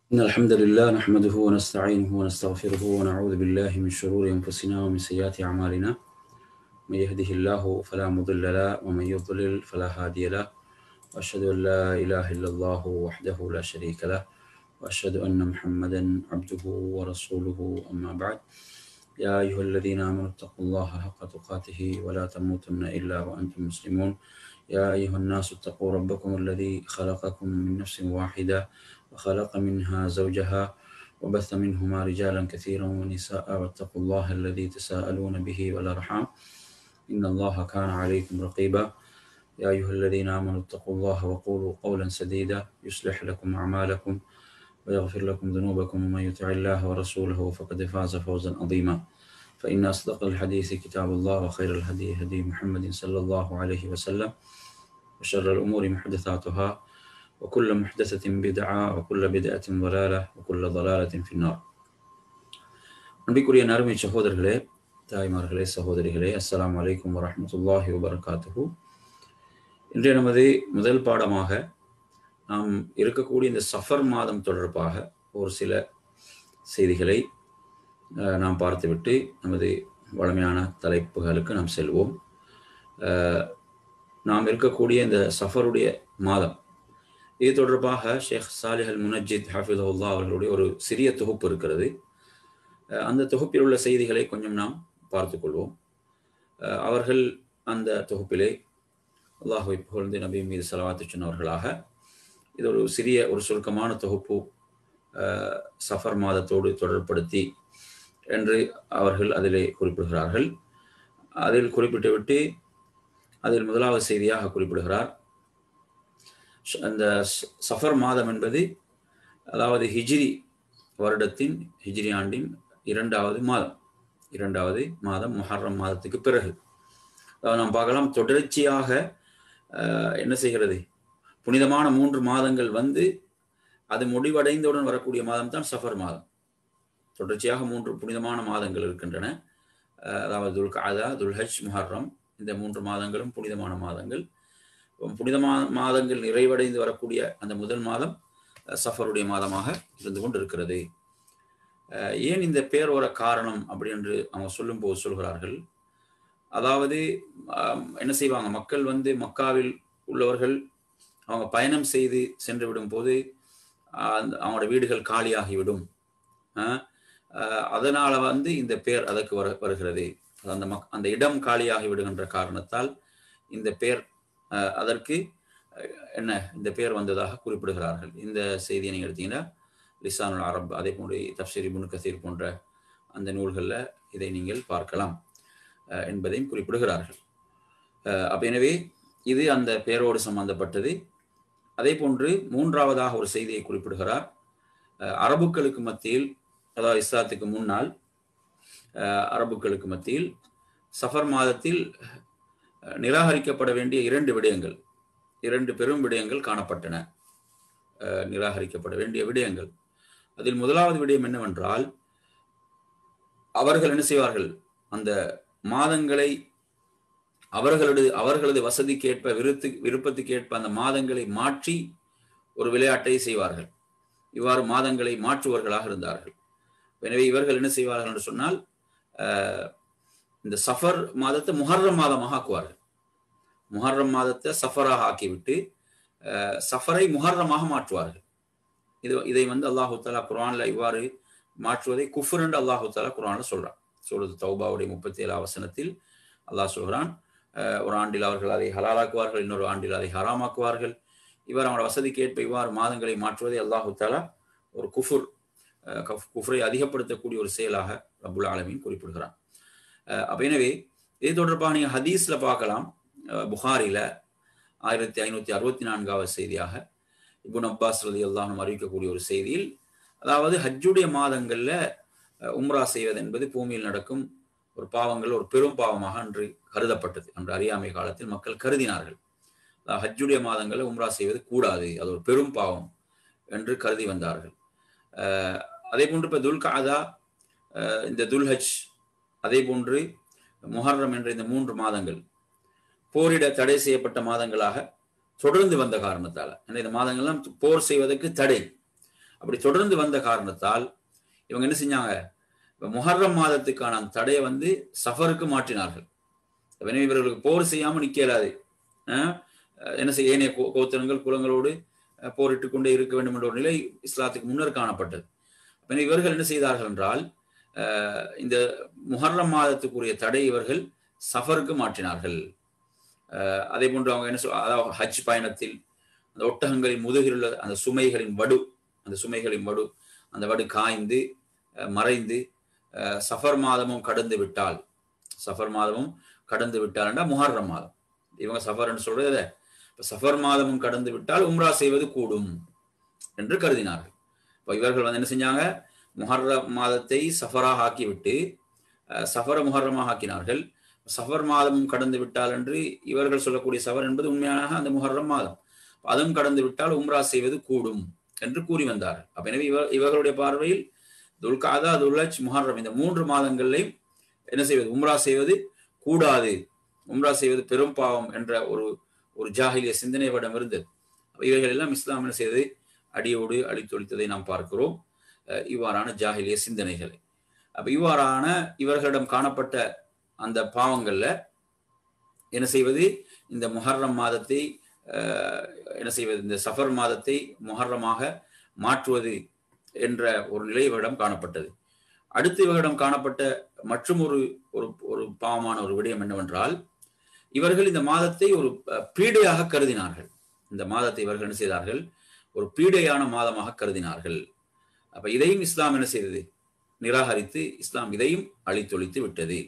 إن الحمد لله نحمده ونستعينه ونستغفره ونعوذ بالله من شرور أنفسنا ومن سيئات أعمالنا من يهده الله فلا مضل له ومن يضلل فلا هادي له وأشهد أن لا إله إلا الله وحده لا شريك له وأشهد أن محمدا عبده ورسوله أما بعد يا أيها الذين آمنوا اتقوا الله حق تقاته ولا تموتن إلا وأنتم مسلمون يا أيها الناس اتقوا ربكم الذي خلقكم من نفس واحدة وخلق منها زوجها وبث منهما رجالا كثيرا ونساء واتقوا الله الذي تساءلون به والأرحام إن الله كان عليكم رقيبا يا أيها الذين آمنوا اتقوا الله وقولوا قولا سديدا يصلح لكم أعمالكم ويغفر لكم ذنوبكم ومن يطع الله ورسوله فقد فاز فوزا عظيما فإن أصدق الحديث كتاب الله وخير الهدي هدي محمد صلى الله عليه وسلم وشر الأمور محدثاتها وكل محدثة بدعة وكل بدعة ضلالة وكل ضلالة في النار அன்பிற்குரிய நறுமை சகோதரர்களே தாய்மார்களே சகோதரிகளே அஸ்ஸலாமு அலைக்கும் வரஹ்மத்துல்லாஹி வபரகாத்துஹு இன்றைய நமது முதல் பாடமாக நாம் இருக்கக்கூடிய இந்த சஃபர் மாதம் தொடர்பாக ஒரு சில செய்திகளை அஹ், நாம் பார்த்துவிட்டு நமது வளமையான தலைப்புகளுக்கு நாம் செல்வோம் அஹ், நாம் இருக்கக்கூடிய இந்த சஃபருடைய மாதம் இது தொடர்பாக ஷேக் சாலிஹ் அல் முனஜித் ஹாஃபிதுல்லா அவர்களுடைய ஒரு சிறிய தொகுப்பு இருக்கிறது அஹ், அந்த தொகுப்பில் உள்ள செய்திகளை கொஞ்சம் நாம் பார்த்துக் கொள்வோம் அஹ், அவர்கள் அந்த தொகுப்பிலே அல்லாஹுவை புகழ்ந்து நபி மீது செலவாத்து சொன்னவர்களாக இது ஒரு சிறிய ஒரு சுருக்கமான தொகுப்பு அஹ், சஃபர் மாதத்தோடு தொடர்படுத்தி என்று அவர்கள் அதிலே குறிப்பிடுகிறார்கள் அதில் குறிப்பிட்டுவிட்டு அதில் முதலாவது செய்தியாக குறிப்பிடுகிறார் ஷ- அந்த ஸ்- சஃபர் மாதம் என்பது அதாவது ஹிஜ்ரி வருடத்தின் ஹிஜ்ரி ஆண்டின் இரண்டாவது மாதம் இரண்டாவது மாதம் முஹர்ரம் மாதத்துக்கு பிறகு அதாவது நாம் பார்க்கலாம் தொடர்ச்சியாக அஹ், என்ன செய்கிறது புனிதமான மூன்று மாதங்கள் வந்து அது முடிவடைந்தவுடன் வரக்கூடிய மாதம் தான் சஃபர் மாதம் தொடர்ச்சியாக மூன்று புனிதமான மாதங்கள் இருக்கின்றன அஹ், அதாவது துல் காதா துல்ஹஜ் முஹர்ரம் இந்த மூன்று மாதங்களும் புனிதமான மாதங்கள் புனிதமான மாதங்கள் நிறைவடைந்து வரக்கூடிய அந்த முதல் மாதம் அஹ், சஃபருடைய மாதமாக இருந்து கொண்டு இருக்கிறது அஹ், ஏன் இந்த பேர் வர காரணம் அப்படி என்று அவங்க சொல்லும்போது சொல்கிறார்கள் அதாவது ஆம், என்ன செய்வாங்க மக்கள் வந்து மக்காவில் உள்ளவர்கள் அவங்க பயணம் செய்து சென்று விடும் போது ஆஹ், அந்த அவங்களோட வீடுகள் காலியாகிவிடும் ஆஹ், ஆஹ், அதனால வந்து இந்த பேர் அதற்கு வர வருகிறது அந்த மக் அந்த இடம் காலியாகி விடுகின்ற காரணத்தால் இந்த பேர் ஆஹ், அதற்கு அஹ், என்ன இந்த பேர் வந்ததாக குறிப்பிடுகிறார்கள் இந்த செய்தியை நீங்கள் எடுத்தீங்கன்னா லிசானுல் அரப் அதே போன்று தப்சீர் இப்னு கசீர் போன்ற அந்த நூல்களில் இதை நீங்கள் பார்க்கலாம் அஹ், என்பதையும் குறிப்பிடுகிறார்கள் அஹ், அப்ப எனவே இது அந்த பேரோடு சம்பந்தப்பட்டது அதே போன்று மூன்றாவதாக ஒரு செய்தியை குறிப்பிடுகிறார் அஹ், அரபுக்களுக்கு மத்தியில் அதாவது இஸ்லாத்துக்கு முன்னால் அஹ், அரபுக்களுக்கு மத்தியில் சஃபர் மாதத்தில் அஹ், நிராகரிக்கப்பட வேண்டிய இரண்டு விடயங்கள் இரண்டு பெரும் விடயங்கள் காணப்பட்டன அஹ், நிராகரிக்கப்பட வேண்டிய விடயங்கள் அதில் முதலாவது விடயம் என்னவென்றால் அவர்கள் என்ன செய்வார்கள் அந்த மாதங்களை அவர்களது அவர்களது வசதிக்கேற்ப விருத்து விருப்பத்துக்கேற்ப அந்த மாதங்களை மாற்றி ஒரு விளையாட்டை செய்வார்கள் இவ்வாறு மாதங்களை மாற்றுவர்களாக இருந்தார்கள் எனவே இவர்கள் என்ன செய்வார்கள் என்று சொன்னால் அஹ், இந்த சஃபர் மாதத்தை முஹர்ரம் மாதமாக ஆக்குவார்கள் முஹர்ரம் மாதத்தை சஃபராக ஆக்கிவிட்டு அஹ், சஃபரை முஹர்ரமாக மாற்றுவார்கள் இது இதை வந்து அல்லாஹு தாலா குர்ஆன்ல இவ்வாறு மாற்றுவதை குஃபர் என்று அல்லாஹு தாலா குர்ஆன்ல சொல்றான் சூரத் தௌபாவுடைய முப்பத்தி ஏழாம் வசனத்தில் அல்லாஹ் சொல்கிறான் அஹ், ஒரு ஆண்டில் அவர்கள் அதை ஹலாலாக்குவார்கள் இன்னொரு ஆண்டில் அதை ஹராமாக்குவார்கள் இவர் அவங்களோட வசதிக்கு ஏற்ப இவ்வாறு மாதங்களை மாற்றுவதை அல்லாஹு தாலா ஒரு குஃபுர் அஹ், கஃப்- குஃப்ரை அதிகப்படுத்தக்கூடிய ஒரு செயலாக ரபுல் ஆலமீன் குறிப்பிடுகிறான் அஹ், அப்ப எனவே இது தொடர்பாக நீங்க ஹதீஸ்ல பார்க்கலாம் அஹ், புகாரில ஆயிரத்தி ஐநூத்தி அறுபத்தி நான்காவது செய்தியாக இபுன் அப்பாஸ் ரலி அல்லாஹும் அறிவிக்கக்கூடிய ஒரு செய்தியில் அதாவது ஹஜ்ஜுடைய மாதங்கள்ல அஹ், உம்ரா செய்வது என்பது பூமியில் நடக்கும் ஒரு பாவங்கள் ஒரு பெரும் பாவமாக அன்று கருதப்பட்டது அன்று அறியாமை காலத்தில் மக்கள் கருதினார்கள் அதாவது ஹஜ்ஜுடைய மாதங்களில் உம்ரா செய்வது கூடாது அது ஒரு பெரும் பாவம் என்று கருதி வந்தார்கள் அஹ், அதே போன்று இப்ப துல் காதா அஹ், இந்த துல்ஹஜ் அதே போன்று முஹர்ரம் என்ற இந்த மூன்று மாதங்கள் போரிட தடை செய்யப்பட்ட மாதங்களாக தொடர்ந்து வந்த காரணத்தால ஏன்னா இந்த மாதங்கள்லாம் போர் செய்வதற்கு தடை அப்படி தொடர்ந்து வந்த காரணத்தால் இவங்க என்ன செஞ்சாங்க இப்ப முஹர்ரம் மாதத்துக்கான அந்த தடையை வந்து சஃபருக்கு மாற்றினார்கள் எனவே இவர்களுக்கு போர் செய்யாம நிக்க இயலாது அஹ் என்ன செய்ய ஏனைய கோ- கோத்திரங்கள் குலங்களோடு அஹ், போரிட்டுக் கொண்டே இருக்க வேண்டும் என்ற ஒரு நிலை இஸ்லாத்துக்கு முன்னர் காணப்பட்டது எனவே இவர்கள் என்ன செய்தார்கள் என்றால் அஹ், இந்த முஹர்ரம் மாதத்துக்குரிய தடை இவர்கள் சஃபருக்கு மாற்றினார்கள் அஹ், அதே போன்று அவங்க என்ன சொல் அதாவது ஹஜ் பயணத்தில் அந்த ஒட்டகங்களின் முதுகில் உள்ள அந்த சுமைகளின் வடு அந்த சுமைகளின் வடு அந்த வடு காய்ந்து அஹ், மறைந்து அஹ், சஃபர் மாதமும் கடந்து விட்டால் சஃபர் மாதமும் கடந்து விட்டால் என்றால் முஹர்ரம் மாதம் இவங்க சஃபர்னு சொல்றது எதை? இப்ப சஃபர் மாதமும் கடந்து விட்டால் உம்ரா செய்வது கூடும் என்று கருதினார்கள் இப்ப இவர்கள் வந்து என்ன செஞ்சாங்க முஹர்ரம் மாதத்தை சஃபராக ஆக்கிவிட்டு அஹ், சஃபர முஹர்ரமாக ஆக்கினார்கள் சஃபர் மாதமும் கடந்து விட்டால் என்று இவர்கள் சொல்லக்கூடிய சஃபர் என்பது உண்மையாக அந்த முஹர்ரம் மாதம் அதுவும் கடந்து விட்டால் உம்ரா செய்வது கூடும் என்று கூறி வந்தார்கள் அப்ப எனவே இவர் இவர்களுடைய பார்வையில் துல்காதா துல்லஜ் முஹர்ரம் இந்த மூன்று மாதங்களையும் என்ன செய்வது உம்ரா செய்வது கூடாது உம்ரா செய்வது பெரும் பாவம் என்ற ஒரு ஒரு ஜாகிலிய சிந்தனையிடம் இருந்தது அப்ப இவைகள் எல்லாம் இஸ்லாம் என்ன செய்தது அடியோடு அழித்தொழித்ததை நாம் பார்க்கிறோம் அஹ் இவ்வாறான ஜாகிலிய சிந்தனைகளை அப்ப இவ்வாறான இவர்களிடம் காணப்பட்ட அந்த பாவங்கள்ல என்ன செய்வது இந்த முஹர்ரம் மாதத்தை அஹ், என்ன செய்வது இந்த சஃபர் மாதத்தை முஹர்ரமாக மாற்றுவது என்ற ஒரு நிலை இவரிடம் காணப்பட்டது அடுத்து இவரிடம் காணப்பட்ட மற்றும் ஒரு ஒரு ஒரு பாவமான ஒரு விடயம் என்னவென்றால் இவர்கள் இந்த மாதத்தை ஒரு அஹ், பீடையாக கருதினார்கள் இந்த மாதத்தை இவர்கள் என்ன செய்தார்கள் ஒரு பீடையான மாதமாக கருதினார்கள் அப்ப இதையும் இஸ்லாம் என்ன செய்தது நிராகரித்து இஸ்லாம் இதையும் அழித்தொழித்து விட்டது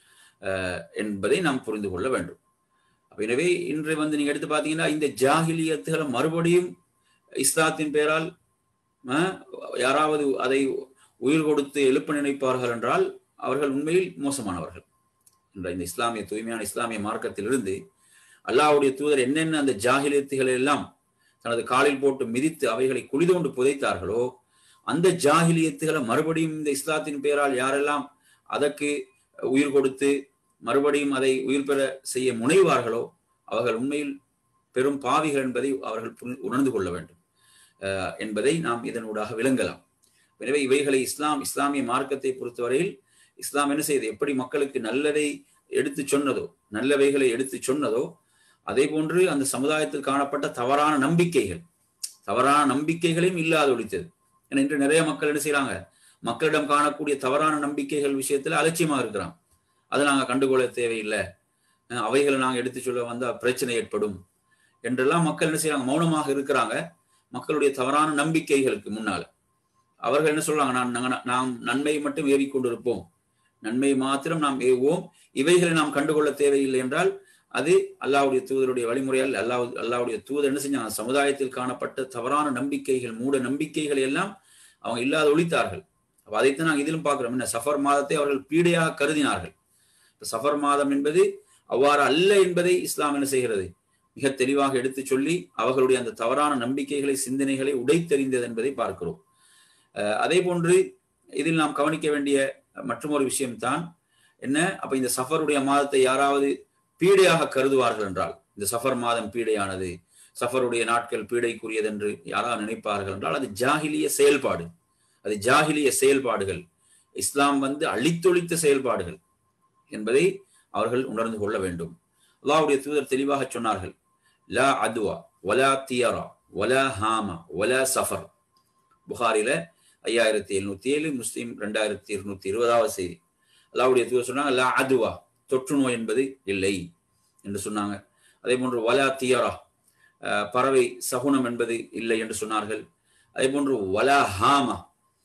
அஹ், என்பதை நாம் புரிந்து கொள்ள வேண்டும் அப்ப எனவே இன்று வந்து நீங்க எடுத்து பார்த்தீங்கன்னா இந்த ஜாகிலியத்துகளை மறுபடியும் இஸ்லாத்தின் பெயரால் அஹ், யாராவது அதை உயிர் கொடுத்து எழுப்ப நினைப்பார்கள் என்றால் அவர்கள் உண்மையில் மோசமானவர்கள் என்ற இந்த இஸ்லாமிய தூய்மையான இஸ்லாமிய மார்க்கத்திலிருந்து அல்லாஹ்வுடைய தூதர் என்னென்ன அந்த ஜாகிலியத்துகளை எல்லாம் தனது காலில் போட்டு மிதித்து அவைகளை குளிதோண்டு புதைத்தார்களோ அந்த ஜாகிலியத்துகளை மறுபடியும் இந்த இஸ்லாத்தின் பெயரால் யாரெல்லாம் அதற்கு உயிர் கொடுத்து மறுபடியும் அதை உயிர் பெற செய்ய முனைவார்களோ அவர்கள் உண்மையில் பெரும் பாவிகள் என்பதை அவர்கள் புரி- உணர்ந்து கொள்ள வேண்டும் அஹ் என்பதை நாம் இதனூடாக விளங்கலாம் எனவே இவைகளை இஸ்லாம் இஸ்லாமிய மார்க்கத்தை பொறுத்தவரையில் இஸ்லாம் என்ன செய்யுது எப்படி மக்களுக்கு நல்லதை எடுத்து சொன்னதோ நல்லவைகளை எடுத்து சொன்னதோ அதே போன்று அந்த சமுதாயத்தில் காணப்பட்ட தவறான நம்பிக்கைகள் தவறான நம்பிக்கைகளையும் இல்லாது ஒழித்தது ஏன்னா இன்று நிறைய மக்கள் என்ன செய்றாங்க மக்களிடம் காணக்கூடிய தவறான நம்பிக்கைகள் விஷயத்துல அலட்சியமா இருக்கிறாங்க அதை நாங்க கண்டுகொள்ள தேவையில்லை அஹ் அவைகளை நாங்க எடுத்து சொல்ல வந்தா பிரச்சனை ஏற்படும் என்றெல்லாம் மக்கள் என்ன செய்றாங்க மௌனமாக இருக்கிறாங்க மக்களுடைய தவறான நம்பிக்கைகளுக்கு முன்னால அவர்கள் என்ன சொல்றாங்க நான் நாங்க- நாம் நன்மையை மட்டும் ஏவிக்கொண்டிருப்போம் நன்மையை மாத்திரம் நாம் ஏவுவோம் இவைகளை நாம் கண்டுகொள்ள தேவையில்லை என்றால் அது அல்லாஹ்வுடைய தூதருடைய வழிமுறையால் அல்லாஹ் அல்லாஹ்வுடைய தூதர் என்ன செஞ்சாங்க சமுதாயத்தில் காணப்பட்ட தவறான நம்பிக்கைகள் மூட நம்பிக்கைகளை எல்லாம் அவங்க இல்லாத ஒழித்தார்கள் அப்ப அதைத்தான் நாங்கள் இதிலும் பார்க்கிறோம் என்ன சஃபர் மாதத்தை அவர்கள் பீடையாக கருதினார்கள் இப்ப சஃபர் மாதம் என்பது அவ்வாறு அல்ல என்பதை இஸ்லாம் என்ன செய்கிறது மிக தெளிவாக எடுத்து சொல்லி அவர்களுடைய அந்த தவறான நம்பிக்கைகளை சிந்தனைகளை உடைத்தெறிந்தது என்பதை பார்க்கிறோம் அஹ் அதே போன்று இதில் நாம் கவனிக்க வேண்டிய மற்றொரு விஷயம்தான் என்ன அப்ப இந்த சஃபருடைய மாதத்தை யாராவது பீடையாக கருதுவார்கள் என்றால் இந்த சஃபர் மாதம் பீடையானது சஃபருடைய நாட்கள் பீடைக்குரியது என்று யாராவது நினைப்பார்கள் என்றால் அது ஜாகிலிய செயல்பாடு அது ஜாகிலிய செயல்பாடுகள் இஸ்லாம் வந்து அழித்தொழித்த செயல்பாடுகள் என்பதை அவர்கள் உணர்ந்து கொள்ள வேண்டும் அல்லாஹ்வுடைய தூதர் தெளிவாக சொன்னார்கள் லா அதுவா வலா தியரா வலா ஹாமா வலா சஃபர் புகாரில ஐயாயிரத்தி எழுநூத்தி ஏழு முஸ்லீம் ரெண்டாயிரத்தி இருநூத்தி இருபதாவது செய்தி அல்லாஹ்வுடைய தூதர் சொன்னாங்க லா அதுவா தொற்று நோய் என்பது இல்லை என்று சொன்னாங்க அதே போன்று வலா தியரா அஹ், பறவை சகுனம் என்பது இல்லை என்று சொன்னார்கள் அதே போன்று வலா ஹாமா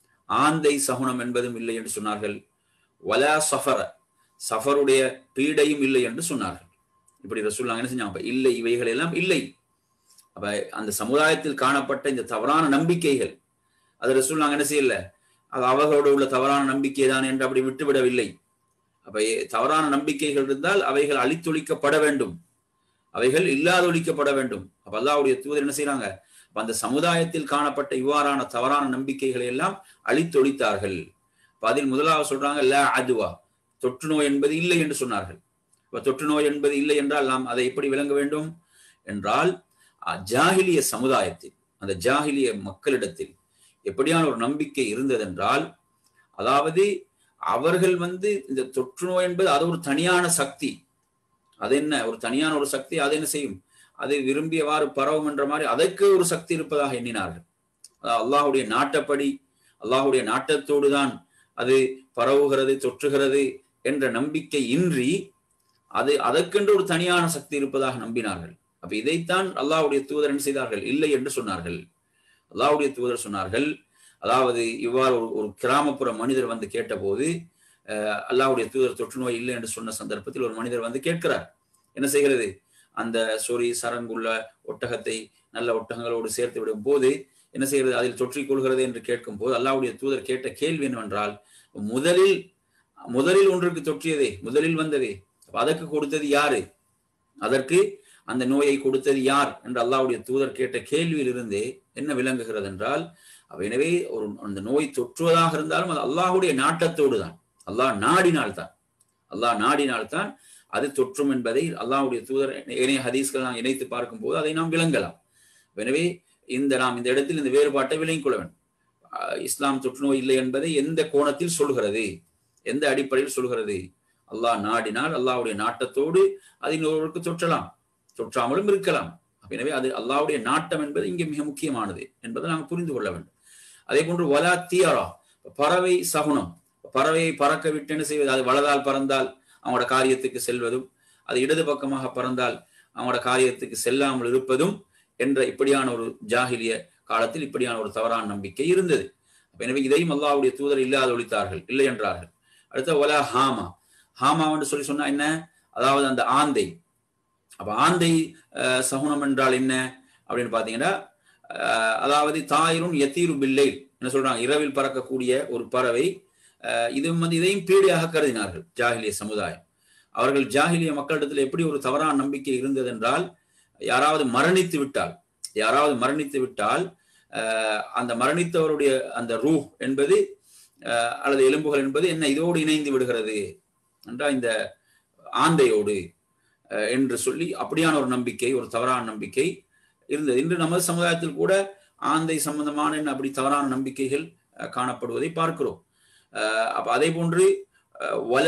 ஆந்தை சகுனம் என்பதும் இல்லை என்று சொன்னார்கள் வலா சஃபர சஃபருடைய பீடையும் இல்லை என்று சொன்னார்கள் இப்படி ரசூல்லாங்க என்ன செஞ்சாங்க அப்ப இல்லை இவைகள் எல்லாம் இல்லை அப்ப அந்த சமுதாயத்தில் காணப்பட்ட இந்த தவறான நம்பிக்கைகள் அது ரசூல்லாங்க என்ன செய்யல அது அவர்களோடு உள்ள தவறான நம்பிக்கை தான் என்று அப்படி விட்டுவிடவில்லை அப்ப எ- தவறான நம்பிக்கைகள் இருந்தால் அவைகள் அழித்தொழிக்கப்பட வேண்டும் அவைகள் இல்லாதொழிக்கப்பட வேண்டும் அப்ப அல்லாஹ்வுடைய தூதர் என்ன செய்றாங்க அப்ப அந்த சமுதாயத்தில் காணப்பட்ட இவ்வாறான தவறான நம்பிக்கைகளை எல்லாம் அழித்தொழித்தார்கள் அப்ப அதில் முதலாவது சொல்றாங்க ல அதுவா தொற்று நோய் என்பது இல்லை என்று சொன்னார்கள் இப்ப தொற்று நோய் என்பது இல்லை என்றால் நாம் அதை எப்படி விளங்க வேண்டும் என்றால் அஹ், ஜாகிலிய சமுதாயத்தில் அந்த ஜாகிலிய மக்களிடத்தில் எப்படியான ஒரு நம்பிக்கை இருந்ததென்றால் அதாவது அவர்கள் வந்து இந்த தொற்று நோய் என்பது அது ஒரு தனியான சக்தி அது என்ன ஒரு தனியான ஒரு சக்தி அது என்ன செய்யும் அது விரும்பியவாறு பரவும் என்ற மாதிரி அதற்கு ஒரு சக்தி இருப்பதாக எண்ணினார்கள் அல்லாஹுடைய நாட்டப்படி அல்லாஹுடைய நாட்டத்தோடு தான் அது பரவுகிறது தொற்றுகிறது என்ற நம்பிக்கை இன்றி அது அதற்கென்று ஒரு தனியான சக்தி இருப்பதாக நம்பினார்கள் அப்ப இதைத்தான் அல்லாஹுடைய தூதர் என்ன செய்தார்கள் இல்லை என்று சொன்னார்கள் அல்லாஹுடைய தூதர் சொன்னார்கள் அதாவது இவ்வாறு ஒரு ஒரு கிராமப்புற மனிதர் வந்து கேட்டபோது அல்லாஹுடைய தூதர் தொற்று நோய் இல்லை என்று சொன்ன சந்தர்ப்பத்தில் ஒரு மனிதர் வந்து கேட்கிறார் என்ன செய்கிறது அந்த சொறி சரங்குள்ள ஒட்டகத்தை நல்ல ஒட்டகங்களோடு சேர்த்து விடும் போது என்ன செய்கிறது அதில் தொற்றிக் கொள்கிறது என்று கேட்கும் போது அல்லாவுடைய தூதர் கேட்ட கேள்வி என்னவென்றால் முதலில் முதலில் ஒன்றுக்கு தொற்றியதே முதலில் வந்ததே அதற்கு கொடுத்தது யாரு அதற்கு அந்த நோயை கொடுத்தது யார் என்று அல்லாவுடைய தூதர் கேட்ட கேள்வியிலிருந்தே என்ன விளங்குகிறது என்றால் எனவே ஒரு அந்த நோய் தொற்றுவதாக இருந்தாலும் அது அல்லாஹுடைய நாட்டத்தோடு தான் அல்லாஹ் நாடினால்தான் அல்லாஹ் நாடினால்தான் அது தொற்றும் என்பதை அல்லாஹுடைய தூதர் இணைய ஹதீஸ்கள் நாம் இணைத்து பார்க்கும் போது அதை நாம் விளங்கலாம் எனவே இந்த நாம் இந்த இடத்தில் இந்த வேறுபாட்டை விளங்கிக் கொள்ள வேண்டும் இஸ்லாம் தொற்று நோய் இல்லை என்பதை எந்த கோணத்தில் சொல்கிறது எந்த அடிப்படையில் சொல்கிறது அல்லாஹ் நாடினால் அல்லாஹுடைய நாட்டத்தோடு அது இன்னொருவருக்கு தொற்றலாம் தொற்றாமலும் இருக்கலாம் எனவே அது அல்லாவுடைய நாட்டம் என்பது இங்கே மிக முக்கியமானது என்பதை நாம் புரிந்து கொள்ள வேண்டும் அதே போன்று வலா தியரா பறவை சகுனம் பறவையை பறக்க விட்டு என்ன செய்வது அது வலதால் பறந்தால் அவங்களோட காரியத்துக்கு செல்வதும் அது இடது பக்கமாக பறந்தால் அவங்களோட காரியத்துக்கு செல்லாமல் இருப்பதும் என்ற இப்படியான ஒரு ஜாகிலிய காலத்தில் இப்படியான ஒரு தவறான நம்பிக்கை இருந்தது எனவே இதையும் அல்லாவுடைய தூதர் இல்லாத ஒழித்தார்கள் இல்லை என்றார்கள் அடுத்த ஒலா ஹாமா ஹாமா என்று சொல்லி சொன்னா என்ன அதாவது அந்த ஆந்தை அப்ப ஆந்தை சகுனம் என்றால் என்ன அப்படின்னு பாத்தீங்கன்னா அதாவது தாயிரும் எத்தீரும் பிள்ளை என்ன சொல்றாங்க இரவில் பறக்கக்கூடிய ஒரு பறவை இது வந்து இதையும் பீடியாக கருதினார்கள் ஜாகிலிய சமுதாயம் அவர்கள் ஜாகிலிய மக்களிடத்தில் எப்படி ஒரு தவறான நம்பிக்கை இருந்தது என்றால் யாராவது மரணித்து விட்டால் யாராவது மரணித்து விட்டால் அந்த மரணித்தவருடைய அந்த ரூ என்பது அல்லது எலும்புகள் என்பது என்ன இதோடு இணைந்து விடுகிறது என்றால் இந்த ஆந்தையோடு என்று சொல்லி அப்படியான ஒரு நம்பிக்கை ஒரு தவறான நம்பிக்கை இருந்தது இன்று நமது சமுதாயத்தில் கூட ஆந்தை சம்பந்தமான என்ன அப்படி தவறான நம்பிக்கைகள் காணப்படுவதை பார்க்கிறோம் அப்ப அதே போன்று வல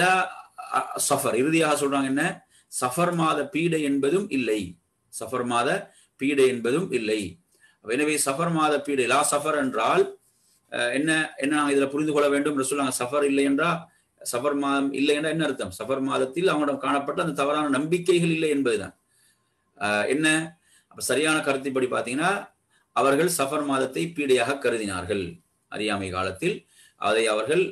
சஃபர் இறுதியாக சொல்றாங்க என்ன சஃபர் மாத பீடை என்பதும் இல்லை சஃபர் மாத பீடை என்பதும் இல்லை எனவே சஃபர் மாத பீடை லா சஃபர் என்றால் என்ன என்ன நாங்கள் இதுல புரிந்து கொள்ள வேண்டும் என்று சொல்லுவாங்க சஃபர் இல்லை என்றால் சஃபர் மாதம் இல்லை என்றால் என்ன அர்த்தம் சஃபர் மாதத்தில் அவங்களிடம் காணப்பட்ட அந்த தவறான நம்பிக்கைகள் இல்லை என்பதுதான் என்ன அப்ப சரியான கருத்தின்படி பார்த்தீங்கன்னா அவர்கள் சஃபர் மாதத்தை பீடையாக கருதினார்கள் அறியாமை காலத்தில் அதை அவர்கள்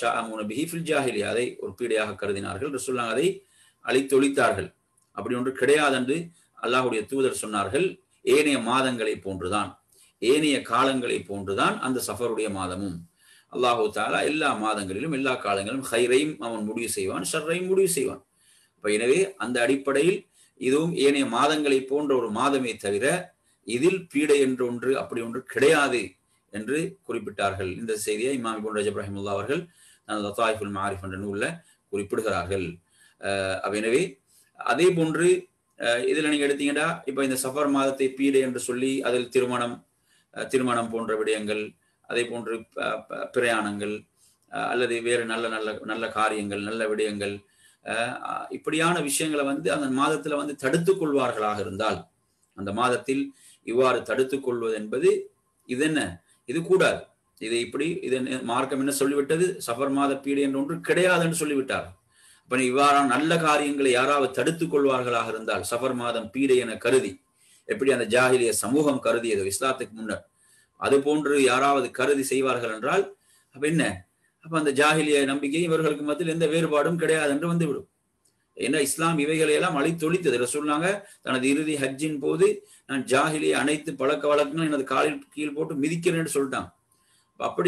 ஜாஹிலி அதை ஒரு பீடையாக கருதினார்கள் ரசுல்லா அதை அழித்தொழித்தார்கள் அப்படி ஒன்று கிடையாது என்று அல்லாஹுடைய தூதர் சொன்னார்கள் ஏனைய மாதங்களை போன்றுதான் ஏனைய காலங்களை போன்றுதான் அந்த சஃபருடைய மாதமும் அல்லாஹூ தாலா எல்லா மாதங்களிலும் எல்லா காலங்களிலும் ஹைரையும் அவன் முடிவு செய்வான் ஷர்ரையும் முடிவு செய்வான் அப்ப எனவே அந்த அடிப்படையில் இதுவும் ஏனைய மாதங்களை போன்ற ஒரு மாதமே தவிர இதில் பீடை என்று ஒன்று அப்படி ஒன்று கிடையாது என்று குறிப்பிட்டார்கள் இந்த செய்தியை இமாம் இபுன் ரஜப் ரஹிமுல்லா அவர்கள் லத்தாயிஃபுல் மாரிஃப் என்ற நூல்ல குறிப்பிடுகிறார்கள் எனவே அதே போன்று இதுல நீங்க எடுத்தீங்கன்னா இப்ப இந்த சஃபர் மாதத்தை பீடை என்று சொல்லி அதில் திருமணம் திருமணம் போன்ற விடயங்கள் அதே போன்று பிரயாணங்கள் அல்லது வேறு நல்ல நல்ல நல்ல காரியங்கள் நல்ல விடயங்கள் இப்படியான விஷயங்களை வந்து அந்த மாதத்துல வந்து தடுத்துக் கொள்வார்களாக இருந்தால் அந்த மாதத்தில் இவ்வாறு தடுத்துக் கொள்வது என்பது இது என்ன இது கூடாது இது இப்படி இது மார்க்கம் என்ன சொல்லிவிட்டது சஃபர் மாத பீடை என்று ஒன்று கிடையாது என்று சொல்லிவிட்டார் அப்ப இவ்வாறான நல்ல காரியங்களை யாராவது தடுத்துக் கொள்வார்களாக இருந்தால் சஃபர் மாதம் பீடை என கருதி எப்படி அந்த ஜாகிலிய சமூகம் கருதியது இஸ்லாத்துக்கு முன்னர் அது போன்று யாராவது கருதி செய்வார்கள் என்றால் அப்ப என்ன அப்ப அந்த ஜாகிலிய நம்பிக்கை இவர்களுக்கு மத்தியில் எந்த வேறுபாடும் கிடையாது என்று வந்துவிடும் ஏன்னா இஸ்லாம் இவைகளை எல்லாம் அழித்தொழித்தது சொன்னாங்க தனது இறுதி ஹஜ்ஜின் போது நான் ஜாகிலிய அனைத்து பழக்க வழக்கங்கள் எனது காலில் கீழ் போட்டு மிதிக்கிறேன்னு சொல்லிட்டான் அப்படி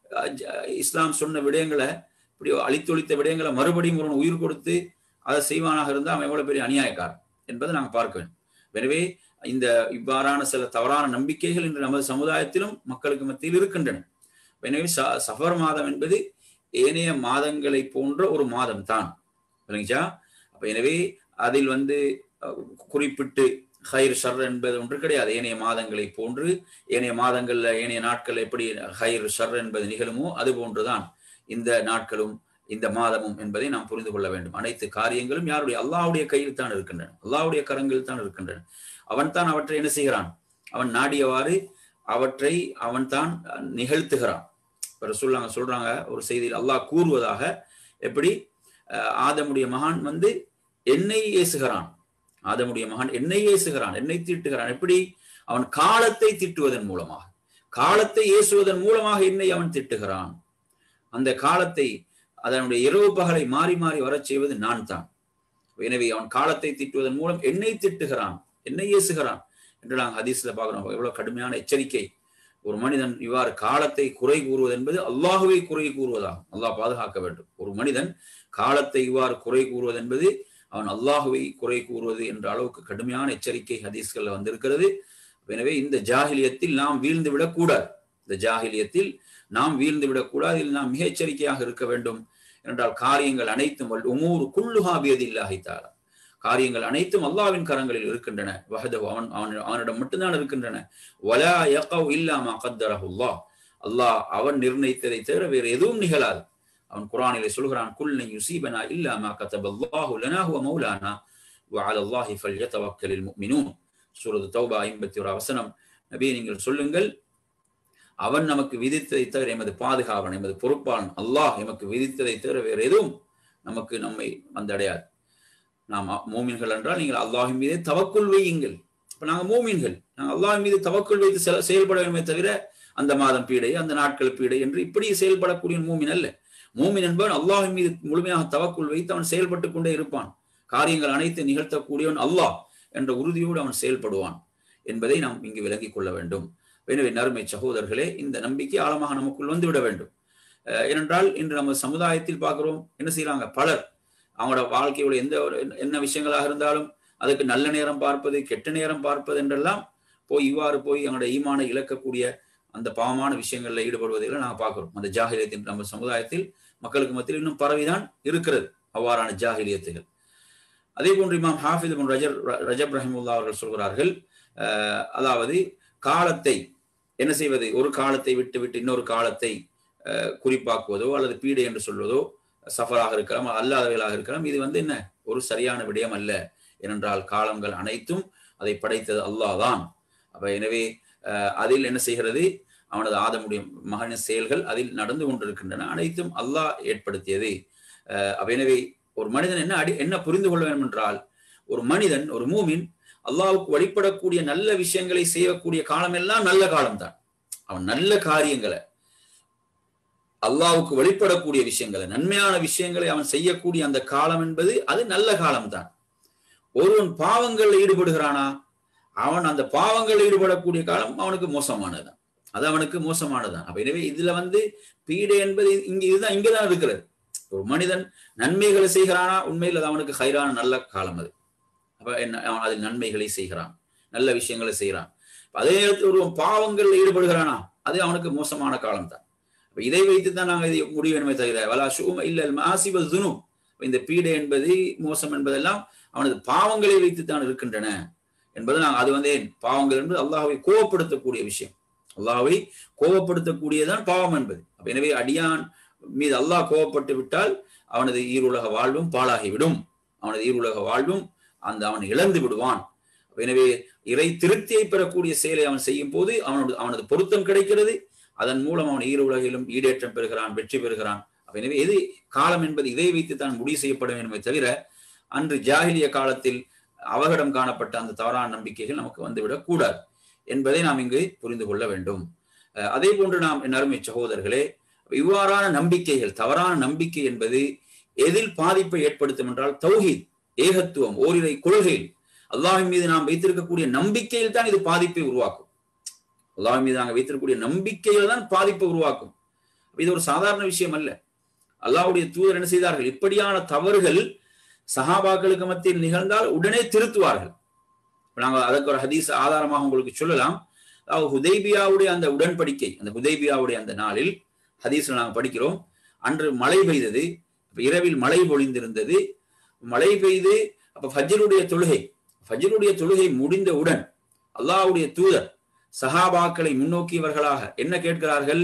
இஸ்லாம் சொன்ன விடயங்களை இப்படி அழித்தொழித்த விடயங்களை மறுபடியும் ஒரு உயிர் கொடுத்து அதை செய்வானாக இருந்தால் அவன் எவ்வளவு பெரிய அநியாயக்காரன் என்பதை நாங்கள் பார்க்க வேண்டும் எனவே இந்த இவ்வாறான சில தவறான நம்பிக்கைகள் இன்று நமது சமுதாயத்திலும் மக்களுக்கு மத்தியில் இருக்கின்றன எனவே சஃபர் மாதம் என்பது ஏனைய மாதங்களை போன்ற ஒரு மாதம் தான் விளங்கிச்சா அப்ப எனவே அதில் வந்து குறிப்பிட்டு ஹைர் ஷர் என்பது ஒன்று கிடையாது ஏனைய மாதங்களை போன்று ஏனைய மாதங்கள்ல ஏனைய நாட்கள் எப்படி ஹைர் ஷர் என்பது நிகழுமோ அது போன்றுதான் இந்த நாட்களும் இந்த மாதமும் என்பதை நாம் புரிந்து கொள்ள வேண்டும் அனைத்து காரியங்களும் யாருடைய அல்லாவுடைய கையில் தான் இருக்கின்றன அல்லாவுடைய கரங்களில் தான் இருக்கின்றன அவன் தான் அவற்றை என்ன செய்கிறான் அவன் நாடியவாறு அவற்றை அவன் தான் நிகழ்த்துகிறான் சொல்லாங்க சொல்றாங்க ஒரு செய்தியில் அல்லாஹ் கூறுவதாக எப்படி ஆதமுடைய மகான் வந்து என்னை ஏசுகிறான் ஆதமுடைய மகன் என்னை ஏசுகிறான் என்னை தீட்டுகிறான் எப்படி அவன் காலத்தை திட்டுவதன் மூலமாக காலத்தை ஏசுவதன் மூலமாக என்னை அவன் திட்டுகிறான் அந்த காலத்தை அதனுடைய இரவு பகலை மாறி மாறி வரச் செய்வது நான் தான் எனவே அவன் காலத்தை திட்டுவதன் மூலம் என்னை திட்டுகிறான் என்னை ஏசுகிறான் என்று நாங்கள் ஹதீஸ்ல பார்க்கிறோம் எவ்வளவு கடுமையான எச்சரிக்கை ஒரு மனிதன் இவ்வாறு காலத்தை குறை கூறுவது என்பது அல்லாஹுவை குறை கூறுவதாகும் அல்லாஹ் பாதுகாக்க வேண்டும் ஒரு மனிதன் காலத்தை இவ்வாறு குறை கூறுவது என்பது அவன் அல்லாஹுவை குறை கூறுவது என்ற அளவுக்கு கடுமையான எச்சரிக்கை ஹதீஸ்கள்ல வந்திருக்கிறது எனவே இந்த ஜாகிலியத்தில் நாம் வீழ்ந்து விடக்கூடாது இந்த ஜாகிலியத்தில் நாம் வீழ்ந்து விடக்கூடாது இதில் நாம் மிக எச்சரிக்கையாக இருக்க வேண்டும் என்றால் காரியங்கள் அனைத்தும் உமூர் குல்லுஹாபியதில்லாஹித்தாரா காரியங்கள் அனைத்தும் அல்லாவின் கரங்களில் இருக்கின்றன வஹது அவன் அவன் அவனிடம் மட்டும்தான் இருக்கின்றன வலா யகவ் இல்லாமா கத்தரஹுல்லா அல்லாஹ் அவன் நிர்ணயித்ததை தவிர வேறு எதுவும் நிகழாது அவன் குரானிலே சொல்கிறான் குல்லை யுசீபனா இல்லாமா கத்தபல்லாஹு லனா ஹுவ மௌலானா வஅல அல்லாஹி ஃபல்யதவக்கலில் முஃமினூன் சூரத்து தௌபா 51 வசனம் நபி நீங்கள் சொல்லுங்கள் அவன் நமக்கு விதித்ததை தவிர எமது பாதுகாவன் எமது பொறுப்பாளன் அல்லாஹ் எமக்கு விதித்ததை தவிர வேறு எதுவும் நமக்கு நம்மை வந்தடையாது நாம் மோமின்கள் என்றால் நீங்கள் அல்லாஹின் மீதே தவக்குள் வையுங்கள் இப்ப நாங்க மோமின்கள் நாங்கள் அல்லாஹின் மீது தவக்குள் வைத்து செயல்பட வேண்டுமே தவிர அந்த மாதம் பீடை அந்த நாட்கள் பீடை என்று இப்படி செயல்படக்கூடிய மூமின் அல்ல மூமின் என்பவன் அல்லாஹின் மீது முழுமையாக தவக்குள் வைத்து அவன் செயல்பட்டு கொண்டே இருப்பான் காரியங்கள் அனைத்து நிகழ்த்தக்கூடியவன் அல்லாஹ் என்ற உறுதியோடு அவன் செயல்படுவான் என்பதை நாம் இங்கு விளங்கிக் கொள்ள வேண்டும் எனவே நறுமை சகோதரர்களே இந்த நம்பிக்கை ஆழமாக நமக்குள் வந்து விட வேண்டும் ஏனென்றால் இன்று நம்ம சமுதாயத்தில் பார்க்கிறோம் என்ன செய்யறாங்க பலர் அவங்களோட வாழ்க்கையோட எந்த ஒரு என்ன விஷயங்களாக இருந்தாலும் அதுக்கு நல்ல நேரம் பார்ப்பது கெட்ட நேரம் பார்ப்பது என்றெல்லாம் போய் இவ்வாறு போய் அவங்களோட ஈமான இழக்கக்கூடிய அந்த பாவமான விஷயங்கள்ல ஈடுபடுவதில் நாங்கள் பார்க்கிறோம் அந்த ஜாகிலியத்தின் நம்ம சமுதாயத்தில் மக்களுக்கு மத்தியில் இன்னும் பரவிதான் இருக்கிறது அவ்வாறான ஜாகிலியத்துகள் அதே போன்று இமாம் ஹாஃபித் ரஜப் ரஜப் ரஹிமுல்லா அவர்கள் சொல்கிறார்கள் அதாவது காலத்தை என்ன செய்வது ஒரு காலத்தை விட்டு விட்டு இன்னொரு காலத்தை குறிப்பாக்குவதோ அல்லது பீடை என்று சொல்வதோ சஃபராக இருக்கலாம் அல்லாதவைகளாக இருக்கலாம் இது வந்து என்ன ஒரு சரியான விடயம் அல்ல ஏனென்றால் காலங்கள் அனைத்தும் அதை படைத்தது அல்லாதான் அப்ப எனவே அதில் என்ன செய்கிறது அவனது ஆதமுடைய மகனின் செயல்கள் அதில் நடந்து கொண்டிருக்கின்றன அனைத்தும் அல்லாஹ் ஏற்படுத்தியது எனவே ஒரு மனிதன் என்ன அடி என்ன புரிந்து கொள்ள வேண்டும் என்றால் ஒரு மனிதன் ஒரு மூமின் அல்லாவுக்கு வழிபடக்கூடிய நல்ல விஷயங்களை செய்யக்கூடிய காலம் எல்லாம் நல்ல காலம்தான் அவன் நல்ல காரியங்களை அல்லாவுக்கு வழிபடக்கூடிய விஷயங்களை நன்மையான விஷயங்களை அவன் செய்யக்கூடிய அந்த காலம் என்பது அது நல்ல காலம்தான் ஒருவன் பாவங்களில் ஈடுபடுகிறானா அவன் அந்த பாவங்களில் ஈடுபடக்கூடிய காலம் அவனுக்கு மோசமானதுதான் அது அவனுக்கு மோசமானதான் அப்ப எனவே இதுல வந்து பீடை என்பது இங்க இதுதான் இங்கதான் இருக்கிறது ஒரு மனிதன் நன்மைகளை செய்கிறானா உண்மையில் அது அவனுக்கு ஹைரான நல்ல காலம் அது அப்ப என்ன அவன் அதில் நன்மைகளை செய்கிறான் நல்ல விஷயங்களை செய்கிறான் அதே நேரத்தில் ஒரு பாவங்களில் ஈடுபடுகிறானா அது அவனுக்கு மோசமான காலம் தான் இதை வைத்து தான் நாங்கள் இதை முடிவு வேணுமே தவிர வலா ஷூம் இல்ல மாசிபல் துனு இந்த பீடை என்பது மோசம் என்பதெல்லாம் அவனது பாவங்களை வைத்து தான் இருக்கின்றன என்பது நாங்கள் அது வந்து பாவங்கள் என்பது அல்லாஹாவை கோவப்படுத்தக்கூடிய விஷயம் அல்லாஹாவை கோவப்படுத்தக்கூடியதான் பாவம் என்பது அப்ப எனவே அடியான் மீது அல்லாஹ் கோவப்பட்டு விட்டால் அவனது ஈருலக வாழ்வும் பாழாகிவிடும் அவனது ஈருலக வாழ்வும் அந்த அவன் இழந்து விடுவான் எனவே இறை திருப்தியை பெறக்கூடிய செயலை அவன் செய்யும் போது அவனது அவனது பொருத்தம் கிடைக்கிறது அதன் மூலம் அவன் ஈர உலகிலும் ஈடேற்றம் பெறுகிறான் வெற்றி பெறுகிறான் எனவே எது காலம் என்பது இதை வைத்து தான் முடிவு செய்யப்பட வேண்டுமே தவிர அன்று ஜாகிலிய காலத்தில் அவகடம் காணப்பட்ட அந்த தவறான நம்பிக்கைகள் நமக்கு வந்துவிடக் கூடாது என்பதை நாம் இங்கு புரிந்து கொள்ள வேண்டும் அதே போன்று நாம் என் அருமை சகோதரர்களே இவ்வாறான நம்பிக்கைகள் தவறான நம்பிக்கை என்பது எதில் பாதிப்பை ஏற்படுத்தும் என்றால் தௌஹீத் ஏகத்துவம் ஓரிரை கொள்கையில் அல்லாஹின் மீது நாம் வைத்திருக்கக்கூடிய நம்பிக்கையில் தான் இது பாதிப்பை உருவாக்கும் அல்லாஹ் மீது நாங்கள் வைத்திருக்கக்கூடிய நம்பிக்கையில் தான் பாதிப்பை உருவாக்கும் இது ஒரு சாதாரண விஷயம் அல்ல அல்லாஹுடைய தூதர் என்ன செய்தார்கள் இப்படியான தவறுகள் சஹாபாக்களுக்கு மத்தியில் நிகழ்ந்தால் உடனே திருத்துவார்கள் நாங்கள் அதற்கு ஒரு ஹதீஸ் ஆதாரமாக உங்களுக்கு சொல்லலாம் அதாவது ஹுதைபியாவுடைய அந்த உடன்படிக்கை அந்த ஹுதைபியாவுடைய அந்த நாளில் ஹதீஸ்ல நாங்கள் படிக்கிறோம் அன்று மழை பெய்தது இரவில் மழை பொழிந்திருந்தது மழை பெய்து அப்ப ஃபஜ்ருடைய தொழுகை ஃபஜ்ருடைய தொழுகை முடிந்தவுடன் அல்லாஹ்வுடைய தூதர் சஹாபாக்களை முன்னோக்கியவர்களாக என்ன கேட்கிறார்கள்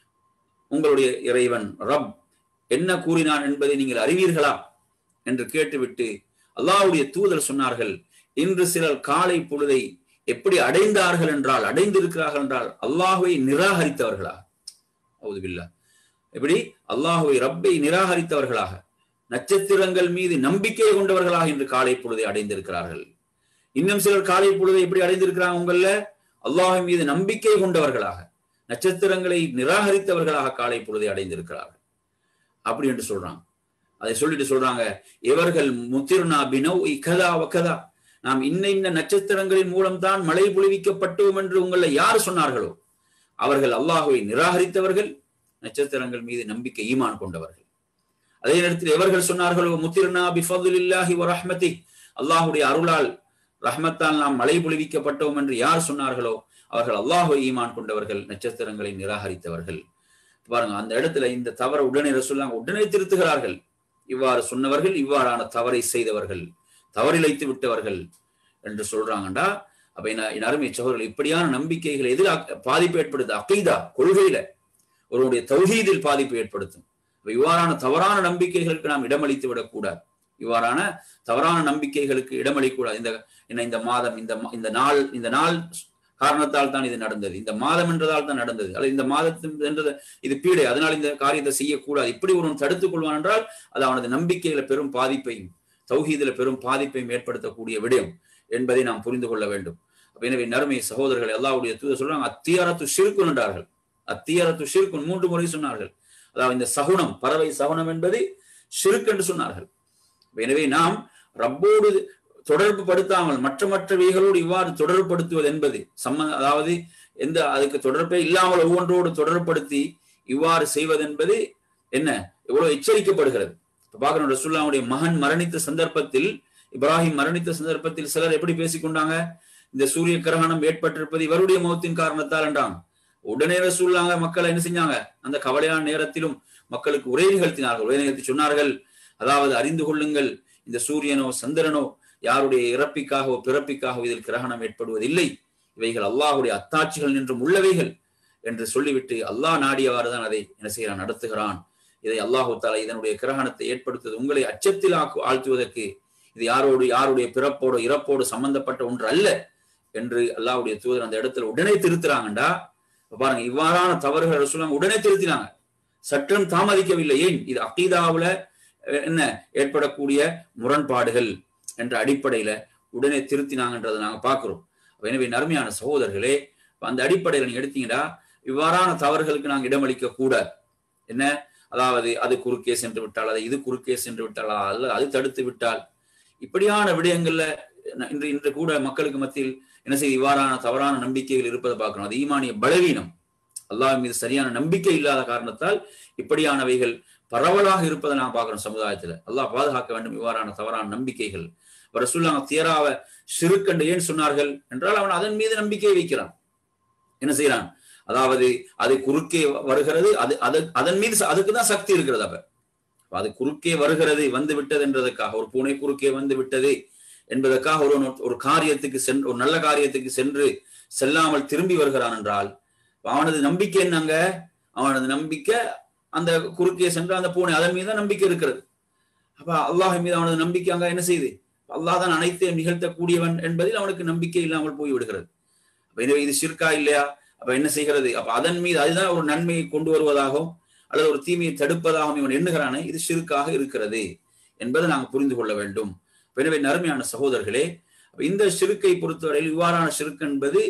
உங்களுடைய இறைவன் ரப் என்ன கூறினான் என்பதை நீங்கள் அறிவீர்களா என்று கேட்டுவிட்டு அல்லாஹ்வுடைய தூதர் சொன்னார்கள் இன்று சிலர் காலை பொழுதை எப்படி அடைந்தார்கள் என்றால் அடைந்திருக்கிறார்கள் என்றால் அல்லாஹுவை நிராகரித்தவர்களா அவுதுபில்லா எப்படி அல்லாஹுவை ரப்பை நிராகரித்தவர்களாக நட்சத்திரங்கள் மீது நம்பிக்கை கொண்டவர்களாக இன்று காலை பொழுதை அடைந்திருக்கிறார்கள் இன்னும் சிலர் காலை பொழுதை எப்படி அடைந்திருக்கிறாங்க உங்கள அல்லாஹ் மீது நம்பிக்கை கொண்டவர்களாக நட்சத்திரங்களை நிராகரித்தவர்களாக காலை பொழுதை அடைந்திருக்கிறார்கள் அப்படி என்று சொல்றாங்க அதை சொல்லிட்டு சொல்றாங்க இவர்கள் முத்திர்னா பினௌ இகதா வகதா நாம் இன்ன இன்ன நட்சத்திரங்களின் மூலம்தான் மழை பொழிவிக்கப்பட்டோம் என்று உங்களை யார் சொன்னார்களோ அவர்கள் அல்லாஹுவை நிராகரித்தவர்கள் நட்சத்திரங்கள் மீது நம்பிக்கை ஈமான் கொண்டவர்கள் அதே நேரத்தில் எவர்கள் சொன்னார்களோ முத்திர்னா பிஃபதுலில்லாஹி வ ரஹ்மதி அல்லாஹுடைய அருளால் ரஹ்மத்தால் நாம் மழை பொழிவிக்கப்பட்டோம் என்று யார் சொன்னார்களோ அவர்கள் அல்லாஹுவை ஈமான் கொண்டவர்கள் நட்சத்திரங்களை நிராகரித்தவர்கள் பாருங்க அந்த இடத்துல இந்த தவறை உடனே ரசூல்லாங்க உடனே திருத்துகிறார்கள் இவ்வாறு சொன்னவர்கள் இவ்வாறான தவறை செய்தவர்கள் தவறிழைத்து விட்டவர்கள் என்று சொல்றாங்கண்டா அப்ப என்ன என் அருமை சகோதரர்கள் இப்படியான நம்பிக்கைகள் எதில் பாதிப்பு ஏற்படுது அகைதா கொள்கையில ஒருவருடைய தௌஹீதில் பாதிப்பு ஏற்படுத்தும் இவ்வாறான தவறான நம்பிக்கைகளுக்கு நாம் இடமளித்து விடக்கூடாது இவ்வாறான தவறான நம்பிக்கைகளுக்கு இடமளிக்கூடாது இந்த என்ன இந்த மாதம் இந்த இந்த நாள் இந்த நாள் காரணத்தால் தான் இது நடந்தது இந்த மாதம் என்றதால் தான் நடந்தது அல்லது இந்த மாதத்தின் என்றது இது பீடை அதனால் இந்த காரியத்தை செய்யக்கூடாது இப்படி ஒருவன் தடுத்துக் கொள்வான் என்றால் அது அவனது நம்பிக்கையில பெரும் பாதிப்பையும் தௌஹீதில பெரும் பாதிப்பையும் ஏற்படுத்தக்கூடிய விடயம் என்பதை நாம் புரிந்து கொள்ள வேண்டும் எனவே நறுமை சகோதரர்கள் எல்லாவுடைய தூத சொல்றாங்க அத்தியாரத்து சிறுக்குன் என்றார்கள் அத்தியாரத்து சிறுக்குன் மூன்று முறை சொன்னார்கள் அதாவது இந்த சகுனம் பறவை சகுனம் என்பது சிறுக்கு என்று சொன்னார்கள் எனவே நாம் ரப்போடு தொடர்பு படுத்தாமல் மற்ற மற்றவைகளோடு இவ்வாறு தொடர்புபடுத்துவது என்பது சம்ம அதாவது எந்த அதுக்கு தொடர்பே இல்லாமல் ஒவ்வொன்றோடு தொடர்புபடுத்தி இவ்வாறு செய்வது என்பது என்ன எவ்வளவு எச்சரிக்கப்படுகிறது இப்ப பாக்கணும் ரசுல்லாவுடைய மகன் மரணித்த சந்தர்ப்பத்தில் இப்ராஹிம் மரணித்த சந்தர்ப்பத்தில் சிலர் எப்படி பேசிக்கொண்டாங்க இந்த சூரிய கிரகணம் ஏற்பட்டிருப்பது இவருடைய முகத்தின் காரணத்தால் என்றாங்க உடனே ரசூல்லாங்க மக்களை என்ன செஞ்சாங்க அந்த கவலையான நேரத்திலும் மக்களுக்கு உரை நிகழ்த்தினார்கள் உரை நிகழ்த்தி சொன்னார்கள் அதாவது அறிந்து கொள்ளுங்கள் இந்த சூரியனோ சந்திரனோ யாருடைய இறப்பிக்காகவோ பிறப்பிக்காகவோ இதில் கிரகணம் ஏற்படுவதில்லை இவைகள் அல்லாஹுடைய அத்தாட்சிகள் நின்றும் உள்ளவைகள் என்று சொல்லிவிட்டு அல்லாஹ் நாடியவாறு தான் அதை என்ன செய்யறான் நடத்துகிறான் இதை அல்லாஹு தாலா இதனுடைய கிரகணத்தை ஏற்படுத்துவது உங்களை அச்சத்தில் ஆக்கு ஆழ்த்துவதற்கு இது யாரோடு யாருடைய பிறப்போடு இறப்போடு சம்பந்தப்பட்ட ஒன்று அல்ல என்று அல்லாஹுடைய தூதர் அந்த இடத்துல உடனே திருத்துறாங்கண்டா பாருங்க இவ்வாறான தவறுகள் சொல்லுவாங்க உடனே திருத்தினாங்க சற்றும் தாமதிக்கவில்லை ஏன் இது அக்கீதாவுல என்ன ஏற்படக்கூடிய முரண்பாடுகள் என்ற அடிப்படையில உடனே திருத்தினாங்கன்றதை நாங்க பாக்குறோம் எனவே நறுமையான சகோதரர்களே அந்த அடிப்படையில நீங்க எடுத்தீங்கன்னா இவ்வாறான தவறுகளுக்கு நாங்க இடமளிக்க கூடாது என்ன அதாவது அது குறுக்கே சென்று விட்டால் அதை இது குறுக்கே சென்று விட்டால் அல்ல அது தடுத்து விட்டால் இப்படியான விடயங்கள்ல இன்று இன்று கூட மக்களுக்கு மத்தியில் என்ன செய்ய இவ்வாறான தவறான நம்பிக்கைகள் இருப்பதை பார்க்கிறோம் அது ஈமானிய பலவீனம் அல்லாஹ் மீது சரியான நம்பிக்கை இல்லாத காரணத்தால் இப்படியானவைகள் பரவலாக இருப்பதை நான் பார்க்கிறோம் சமுதாயத்துல அல்லாஹ் பாதுகாக்க வேண்டும் இவ்வாறான தவறான நம்பிக்கைகள் ரசூல்லாங்க தியராவை சிறுக்கண்டு ஏன் சொன்னார்கள் என்றால் அவன் அதன் மீது நம்பிக்கை வைக்கிறான் என்ன செய்யறான் அதாவது அது குறுக்கே வருகிறது அது அது அதன் மீது அதுக்கு தான் சக்தி இருக்கிறது அப்ப அது குறுக்கே வருகிறது வந்து விட்டது என்றதுக்காக ஒரு பூனை குறுக்கே வந்து விட்டது என்பதற்காக ஒரு ஒரு காரியத்துக்கு சென்று ஒரு நல்ல காரியத்துக்கு சென்று செல்லாமல் திரும்பி வருகிறான் என்றால் அவனது நம்பிக்கை என்னங்க அவனது நம்பிக்கை அந்த குறுக்கே சென்று அந்த பூனை அதன் மீது நம்பிக்கை இருக்கிறது அப்ப அல்லாஹ் மீது அவனது நம்பிக்கை அங்க என்ன செய்யுது அல்லாஹ் தான் அனைத்தையும் நிகழ்த்தக்கூடியவன் என்பதில் அவனுக்கு நம்பிக்கை இல்லாமல் போய் விடுகிறது எனவே இது சிற்கா இல்லையா அப்ப என்ன செய்கிறது அப்ப அதன் மீது அதுதான் ஒரு நன்மையை கொண்டு வருவதாகவும் அல்லது ஒரு தீமையை தடுப்பதாகவும் இவன் எண்ணுகிறானே இது சிறுக்காக இருக்கிறது என்பதை நாங்கள் புரிந்து கொள்ள வேண்டும் எனவே நறுமையான சகோதரர்களே இந்த சிறுக்கை பொறுத்தவரையில் இவ்வாறான சிறுக்கு என்பது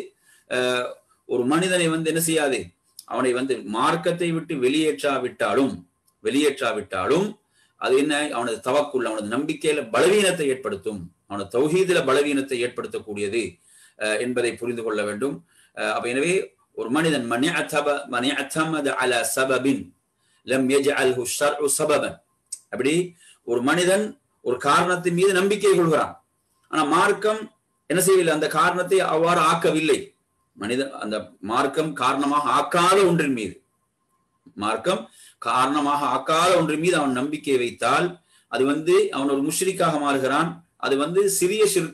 ஒரு மனிதனை வந்து என்ன செய்யாது அவனை வந்து மார்க்கத்தை விட்டு வெளியேற்றாவிட்டாலும் வெளியேற்றாவிட்டாலும் அது என்ன அவனது தவக்குள் அவனது நம்பிக்கையில பலவீனத்தை ஏற்படுத்தும் அவனது தௌஹீதில பலவீனத்தை ஏற்படுத்தக்கூடியது என்பதை புரிந்து கொள்ள வேண்டும் அப்ப எனவே ஒரு மனிதன் அல சபபின் லம் யஜ்அல்ஹு ஷர்உ சபபன் அப்படி ஒரு மனிதன் ஒரு காரணத்தின் மீது நம்பிக்கை கொள்கிறான் ஆனா மார்க்கம் என்ன செய்யவில்லை அந்த காரணத்தை அவ்வாறு ஆக்கவில்லை மனிதன் அந்த மார்க்கம் காரணமாக ஆக்காத ஒன்றின் மீது மார்க்கம் காரணமாக ஆக்காத ஒன்றின் மீது அவன் நம்பிக்கை வைத்தால் அது வந்து அவன் ஒரு முஷ்ரிக்காக மாறுகிறான் அது வந்து சிறிய ஷிர்க் தான்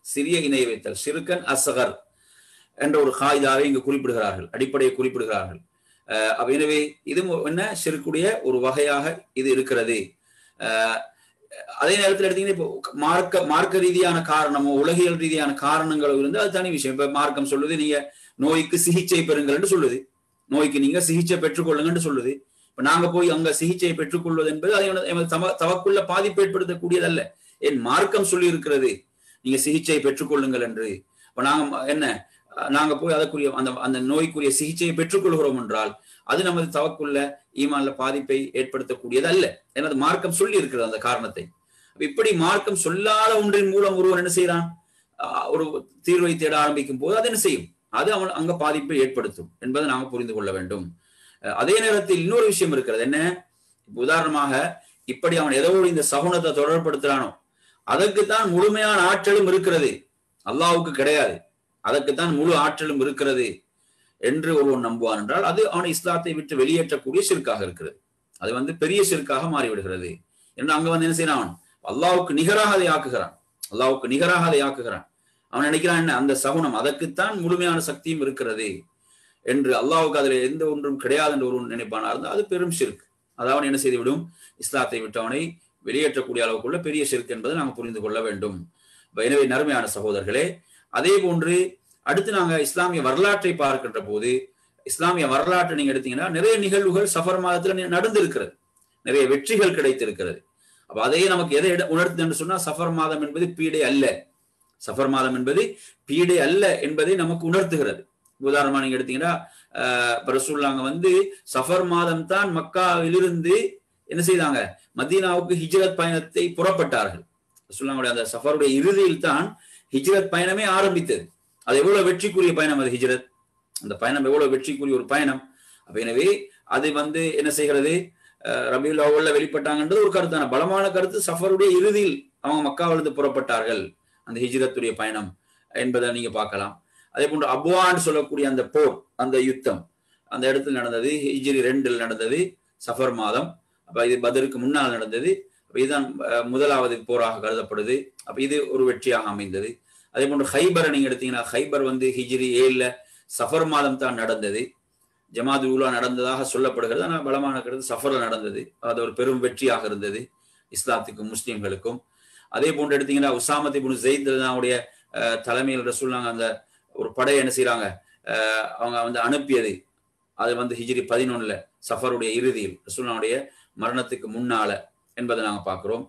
சிறிய இணை வைத்தல் ஷிருக்கன் அசகர் என்ற ஒரு காய்தாவை இங்கு குறிப்பிடுகிறார்கள் அடிப்படையை குறிப்பிடுகிறார்கள் அஹ் எனவே இது என்ன ஷிருக்குடைய ஒரு வகையாக இது இருக்கிறது அஹ் அதே நேரத்தில் எடுத்தீங்கன்னா இப்போ மார்க்க மார்க்க ரீதியான காரணமோ உலகியல் ரீதியான காரணங்களோ இருந்து அது தனி விஷயம் இப்ப மார்க்கம் சொல்லுது நீங்க நோய்க்கு சிகிச்சை பெறுங்கள்னு சொல்லுது நோய்க்கு நீங்க சிகிச்சை பெற்றுக்கொள்ளுங்கன்னு சொல்லுது இப்ப நாங்க போய் அங்க சிகிச்சையை பெற்றுக்கொள்வது என்பது அது எமது தவ தவக்குள்ள பாதிப்பு ஏற்படுத்தக்கூடியதல்ல என் மார்க்கம் சொல்லி இருக்கிறது நீங்க சிகிச்சையை பெற்றுக்கொள்ளுங்கள் என்று இப்ப நாங்க என்ன நாங்க போய் அதற்குரிய அந்த அந்த நோய்க்குரிய சிகிச்சையை பெற்றுக்கொள்கிறோம் என்றால் அது நமது தவக்குள்ள ஈமான்ல பாதிப்பை ஏற்படுத்தக்கூடியது அல்ல எனது மார்க்கம் சொல்லி இருக்கிறது அந்த காரணத்தை இப்படி மார்க்கம் சொல்லாத ஒன்றின் மூலம் ஒருவன் என்ன செய்யறான் ஒரு தீர்வை தேட ஆரம்பிக்கும் போது அது என்ன செய்யும் அது அவன் அங்க பாதிப்பை ஏற்படுத்தும் என்பதை நாம புரிந்து கொள்ள வேண்டும் அதே நேரத்தில் இன்னொரு விஷயம் இருக்கிறது என்ன உதாரணமாக இப்படி அவன் ஏதோ இந்த சகுனத்தை தொடர்படுத்துறானோ அதற்குத்தான் முழுமையான ஆற்றலும் இருக்கிறது அல்லாவுக்கு கிடையாது அதற்குத்தான் முழு ஆற்றலும் இருக்கிறது என்று ஒருவன் நம்புவான் என்றால் அது அவனை இஸ்லாத்தை விட்டு வெளியேற்றக்கூடிய சிற்காக இருக்கிறது அது வந்து பெரிய சிற்காக மாறிவிடுகிறது என்று அங்க வந்து என்ன செய்யறான் அல்லாவுக்கு நிகராக அதை ஆக்குகிறான் அல்லாவுக்கு நிகராக அதை ஆக்குகிறான் அவன் நினைக்கிறான் என்ன அந்த சகுனம் அதற்குத்தான் முழுமையான சக்தியும் இருக்கிறது என்று அல்லாவுக்கு அதுல எந்த ஒன்றும் கிடையாது என்று ஒருவன் நினைப்பானா இருந்தால் அது பெரும் சிறுக்கு அது அவன் என்ன செய்துவிடும் இஸ்லாத்தை விட்டு அவனை வெளியேற்றக்கூடிய அளவுக்குள்ள பெரிய சிறுக்கு என்பதை நாம் புரிந்து கொள்ள வேண்டும் எனவே நறுமையான சகோதரர்களே அதே போன்று அடுத்து நாங்க இஸ்லாமிய வரலாற்றை பார்க்கின்ற போது இஸ்லாமிய வரலாற்றை நீங்க எடுத்தீங்கன்னா நிறைய நிகழ்வுகள் சஃபர் மாதத்துல நடந்திருக்கிறது நிறைய வெற்றிகள் கிடைத்திருக்கிறது அப்ப அதையே நமக்கு எதை உணர்த்துதுன்னு சொன்னா சஃபர் மாதம் என்பது பீடை அல்ல சஃபர் மாதம் என்பது பீடை அல்ல என்பதை நமக்கு உணர்த்துகிறது உதாரணமா நீங்க எடுத்தீங்கன்னா ரசூல்லாங்க வந்து சஃபர் மாதம் தான் மக்காவிலிருந்து என்ன செய்தாங்க மதீனாவுக்கு ஹிஜ்ரத் பயணத்தை புறப்பட்டார்கள் ரசூல்லாங்களுடைய அந்த சஃபருடைய இறுதியில் தான் ஹிஜ்ரத் பயணமே ஆரம்பித்தது அது எவ்வளவு வெற்றிக்குரிய பயணம் அது ஹிஜ்ரத் அந்த பயணம் எவ்வளவு வெற்றிக்குரிய ஒரு பயணம் அப்ப எனவே அது வந்து என்ன செய்கிறது ரபியுல் அவ்வள வெளிப்பட்டாங்கன்றது ஒரு கருத்தான பலமான கருத்து சஃபருடைய இறுதியில் அவங்க மக்காவிலிருந்து புறப்பட்டார்கள் அந்த ஹிஜ்ரத்துடைய பயணம் என்பதை நீங்க பார்க்கலாம் அதே போன்று அபுவான்னு சொல்லக்கூடிய அந்த போர் அந்த யுத்தம் அந்த இடத்துல நடந்தது ஹிஜ்ரி ரெண்டில் நடந்தது சஃபர் மாதம் அப்ப இது பதருக்கு முன்னால் நடந்தது இதுதான் முதலாவது போராக கருதப்படுது அப்ப இது ஒரு வெற்றியாக அமைந்தது அதே போன்று ஹைபரை நீங்க எடுத்தீங்கன்னா ஹைபர் வந்து ஹிஜ்ரி ஏழுல சஃபர் மாதம் தான் நடந்தது ஜமாது உலா நடந்ததாக சொல்லப்படுகிறது ஆனால் பலமான கருத்து சஃபர்ல நடந்தது அது ஒரு பெரும் வெற்றியாக இருந்தது இஸ்லாத்துக்கும் முஸ்லீம்களுக்கும் அதே போன்று எடுத்தீங்கன்னா உசாமத்தி புனு ஜெயித்லாவுடைய தலைமையில் ரசூல்லாங்க அந்த ஒரு படை என்ன செய்யறாங்க அவங்க வந்து அனுப்பியது அது வந்து ஹிஜ்ரி பதினொன்னுல சஃபருடைய இறுதியில் ரசூல்லாவுடைய மரணத்துக்கு முன்னால என்பதை நாங்க பார்க்கிறோம்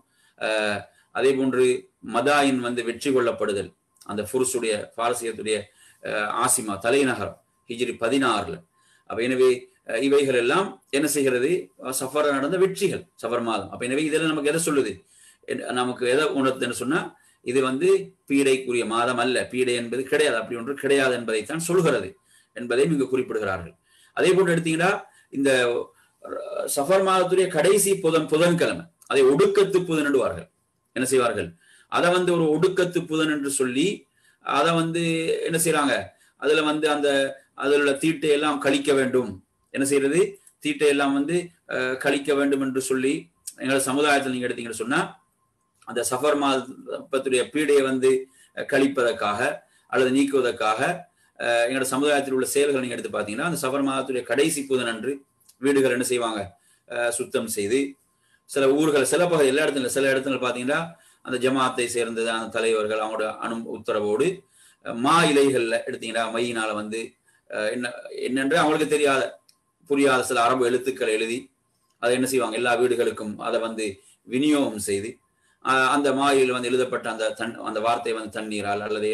அதே போன்று மதாயின் வந்து வெற்றி கொள்ளப்படுதல் அந்த ஃபுருஸுடைய பாரசீகத்துடைய ஆசிமா தலைநகரம் ஹிஜ்ரி பதினாறுல அப்ப எனவே இவைகள் எல்லாம் என்ன செய்கிறது சஃபர் நடந்த வெற்றிகள் சஃபர் மாதம் அப்ப எனவே இதெல்லாம் நமக்கு எதை சொல்லுது நமக்கு எதை உணர்த்துன்னு சொன்னா இது வந்து பீடைக்குரிய மாதம் அல்ல பீடை என்பது கிடையாது அப்படி ஒன்று கிடையாது என்பதைத்தான் சொல்கிறது என்பதையும் இங்கு குறிப்பிடுகிறார்கள் அதே போன்று எடுத்தீங்கன்னா இந்த சஃபர் மாதத்துடைய கடைசி புதன் புதன்கிழமை அதை ஒடுக்கத்து புதன் என்றுவார்கள் என்ன செய்வார்கள் அதை வந்து ஒரு ஒடுக்கத்து புதன் என்று சொல்லி அதை வந்து என்ன செய்யறாங்க அதுல வந்து அந்த அதில் உள்ள தீட்டை எல்லாம் கழிக்க வேண்டும் என்ன செய்யறது தீட்டை எல்லாம் வந்து கழிக்க வேண்டும் என்று சொல்லி எங்களோட சமுதாயத்தில் நீங்க எடுத்தீங்கன்னு சொன்னா அந்த சஃபர் மாதத்துடைய பீடையை வந்து கழிப்பதற்காக அல்லது நீக்குவதற்காக எங்களோட சமுதாயத்தில் உள்ள செயல்கள் நீங்க எடுத்து பார்த்தீங்கன்னா அந்த சஃபர் மாதத்துடைய கடைசி புதன் அன்று வீடுகள் என்ன செய்வாங்க சுத்தம் செய்து சில ஊர்கள் சில பகுதி எல்லா இடத்துல சில இடத்துல பார்த்தீங்கன்னா அந்த ஜமாத்தை சேர்ந்தது அந்த தலைவர்கள் அவங்களோட அனு உத்தரவோடு மா இலைகள்ல எடுத்தீங்கன்னா மையினால வந்து என்ன என்னென்று அவங்களுக்கு தெரியாத புரியாத சில அரபு எழுத்துக்களை எழுதி அதை என்ன செய்வாங்க எல்லா வீடுகளுக்கும் அதை வந்து விநியோகம் செய்து அந்த மாயில் வந்து எழுதப்பட்ட அந்த தன் அந்த வார்த்தை வந்து தண்ணீரால் அல்லது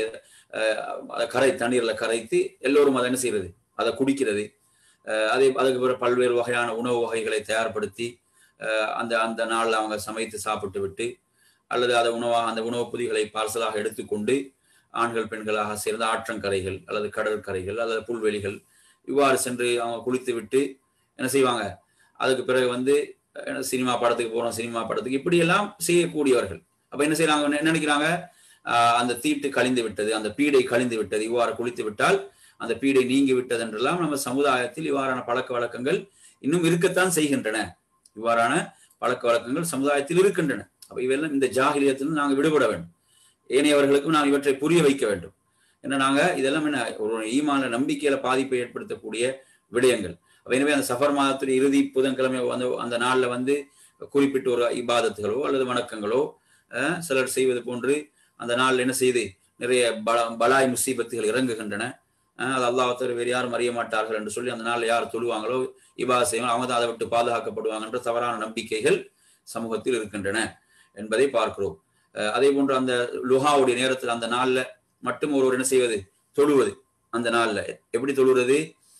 கரை தண்ணீர்ல கரைத்து எல்லோரும் அதை என்ன செய்யறது அதை குடிக்கிறது அதே அதுக்கு பிறகு பல்வேறு வகையான உணவு வகைகளை தயார்படுத்தி அந்த அந்த நாளில் அவங்க சமைத்து சாப்பிட்டு விட்டு அல்லது அதை உணவாக அந்த உணவு பொதிகளை பார்சலாக எடுத்துக்கொண்டு ஆண்கள் பெண்களாக சேர்ந்த ஆற்றங்கரைகள் அல்லது கடற்கரைகள் அல்லது புல்வெளிகள் இவ்வாறு சென்று அவங்க குளித்து விட்டு என்ன செய்வாங்க அதுக்கு பிறகு வந்து சினிமா படத்துக்கு போறோம் சினிமா படத்துக்கு இப்படி எல்லாம் செய்யக்கூடியவர்கள் அப்ப என்ன செய்யறாங்க என்ன நினைக்கிறாங்க அந்த தீட்டு கழிந்து விட்டது அந்த பீடை கழிந்து விட்டது இவ்வாறு குளித்து விட்டால் அந்த பீடை நீங்கி விட்டது என்றெல்லாம் நம்ம சமுதாயத்தில் இவ்வாறான பழக்க வழக்கங்கள் இன்னும் இருக்கத்தான் செய்கின்றன இவ்வாறான பழக்க வழக்கங்கள் சமுதாயத்தில் இருக்கின்றன அப்ப இவெல்லாம் இந்த ஜாகிலியத்தில் நாங்கள் விடுபட வேண்டும் ஏனையவர்களுக்கும் நாம் இவற்றை புரிய வைக்க வேண்டும் என்ன நாங்க இதெல்லாம் என்ன ஒரு ஈமான நம்பிக்கையில பாதிப்பை ஏற்படுத்தக்கூடிய விடயங்கள் எனவே அந்த சஃபர் மாதத்துடைய இறுதி புதன்கிழமை வந்து அந்த நாள்ல வந்து குறிப்பிட்ட ஒரு இபாதத்துகளோ அல்லது வணக்கங்களோ சிலர் செய்வது போன்று அந்த நாள் என்ன செய்து நிறைய பல பலாய் முசீபத்துகள் இறங்குகின்றன அது அல்லாஹத்தர் வேறு யாரும் அறிய மாட்டார்கள் என்று சொல்லி அந்த நாள் யார் தொழுவாங்களோ இபாத செய்வாங்க அவங்க தான் அதை விட்டு பாதுகாக்கப்படுவாங்க என்ற தவறான நம்பிக்கைகள் சமூகத்தில் இருக்கின்றன என்பதை பார்க்கிறோம் அதே போன்று அந்த லுஹாவுடைய நேரத்தில் அந்த நாள்ல மட்டும் ஒருவர் என்ன செய்வது தொழுவது அந்த நாள்ல எப்படி தொழுவது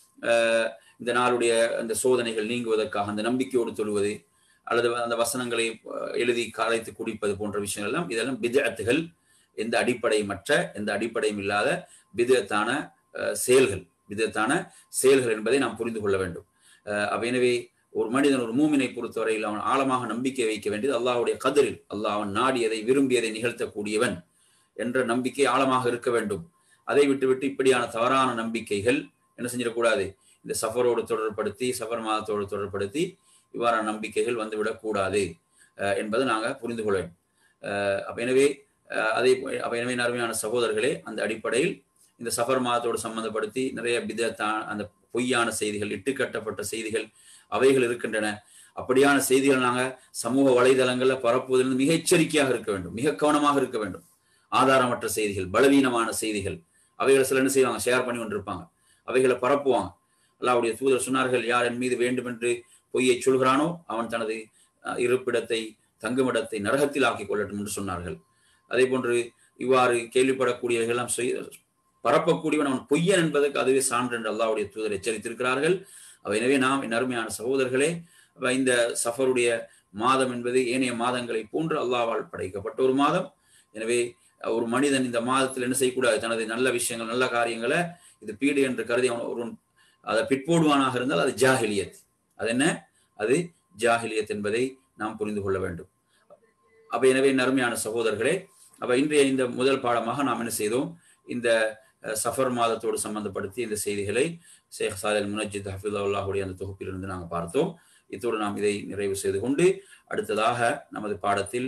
இந்த நாளுடைய அந்த சோதனைகள் நீங்குவதற்காக அந்த நம்பிக்கையோடு தொழுவது அல்லது அந்த வசனங்களை எழுதி கலைத்து குடிப்பது போன்ற விஷயங்கள் எல்லாம் இதெல்லாம் பிதத்துகள் எந்த அடிப்படையுமற்ற எந்த அடிப்படையும் இல்லாத பிதத்தான செயல்கள் விதத்தான செயல்கள் என்பதை நாம் புரிந்து கொள்ள வேண்டும் அப்ப எனவே ஒரு மனிதன் ஒரு மூமினை பொறுத்தவரையில் அவன் ஆழமாக நம்பிக்கை வைக்க வேண்டியது அல்லாஹுடைய கதிரில் அல்லாஹ் அவன் நாடியதை விரும்பியதை நிகழ்த்தக்கூடியவன் என்ற நம்பிக்கை ஆழமாக இருக்க வேண்டும் அதை விட்டுவிட்டு இப்படியான தவறான நம்பிக்கைகள் என்ன செஞ்சிடக்கூடாது இந்த சஃபரோடு தொடர்படுத்தி சஃபர் மாதத்தோடு தொடர்படுத்தி இவ்வாறான நம்பிக்கைகள் வந்துவிடக் கூடாது என்பதை நாங்கள் புரிந்து கொள்ள வேண்டும் அப்ப எனவே அதை அப்ப எனவே அருமையான சகோதரர்களே அந்த அடிப்படையில் இந்த சஃபர் மாதத்தோடு சம்பந்தப்படுத்தி நிறைய விதத்தான் அந்த பொய்யான செய்திகள் இட்டுக்கட்டப்பட்ட செய்திகள் அவைகள் இருக்கின்றன அப்படியான செய்திகள் நாங்கள் சமூக வலைதளங்களில் பரப்புவதிலிருந்து மிக எச்சரிக்கையாக இருக்க வேண்டும் மிக கவனமாக இருக்க வேண்டும் ஆதாரமற்ற செய்திகள் பலவீனமான செய்திகள் அவைகளை சில என்ன செய்வாங்க ஷேர் பண்ணி கொண்டிருப்பாங்க அவைகளை பரப்புவாங்க அல்லாவுடைய தூதர் சொன்னார்கள் யார் என் மீது வேண்டும் என்று பொய்யை சொல்கிறானோ அவன் தனது இருப்பிடத்தை தங்குமிடத்தை நரகத்தில் ஆக்கிக் கொள்ளட்டும் என்று சொன்னார்கள் அதே போன்று இவ்வாறு கேள்விப்படக்கூடியவர்களெல்லாம் பரப்பக்கூடியவன் அவன் பொய்யன் என்பதற்கு அதுவே சான்று என்று அல்லாவுடைய தூதர் எச்சரித்திருக்கிறார்கள் எனவே நாம் என் அருமையான சகோதரர்களே இந்த சஃபருடைய மாதம் என்பது ஏனைய மாதங்களை போன்று அல்லாவால் படைக்கப்பட்ட ஒரு மாதம் எனவே ஒரு மனிதன் இந்த மாதத்தில் என்ன செய்யக்கூடாது தனது நல்ல விஷயங்கள் நல்ல காரியங்களை இது பீடு என்று கருதி அவன் ஒரு அதை பிற்போடுவானாக இருந்தால் அது ஜாஹிலியத் அது என்ன அது ஜாஹிலியத் என்பதை நாம் புரிந்து கொள்ள வேண்டும் அப்ப எனவே நறுமையான சகோதரர்களே அப்ப இன்றைய இந்த முதல் பாடமாக நாம் என்ன செய்தோம் இந்த சஃபர் மாதத்தோடு சம்பந்தப்படுத்தி இந்த செய்திகளை ஷேக் சாலில் முனஜித் ஹஃபிதுல்லாஹுடைய அந்த தொகுப்பிலிருந்து நாங்கள் பார்த்தோம் இத்தோடு நாம் இதை நிறைவு செய்து கொண்டு அடுத்ததாக நமது பாடத்தில்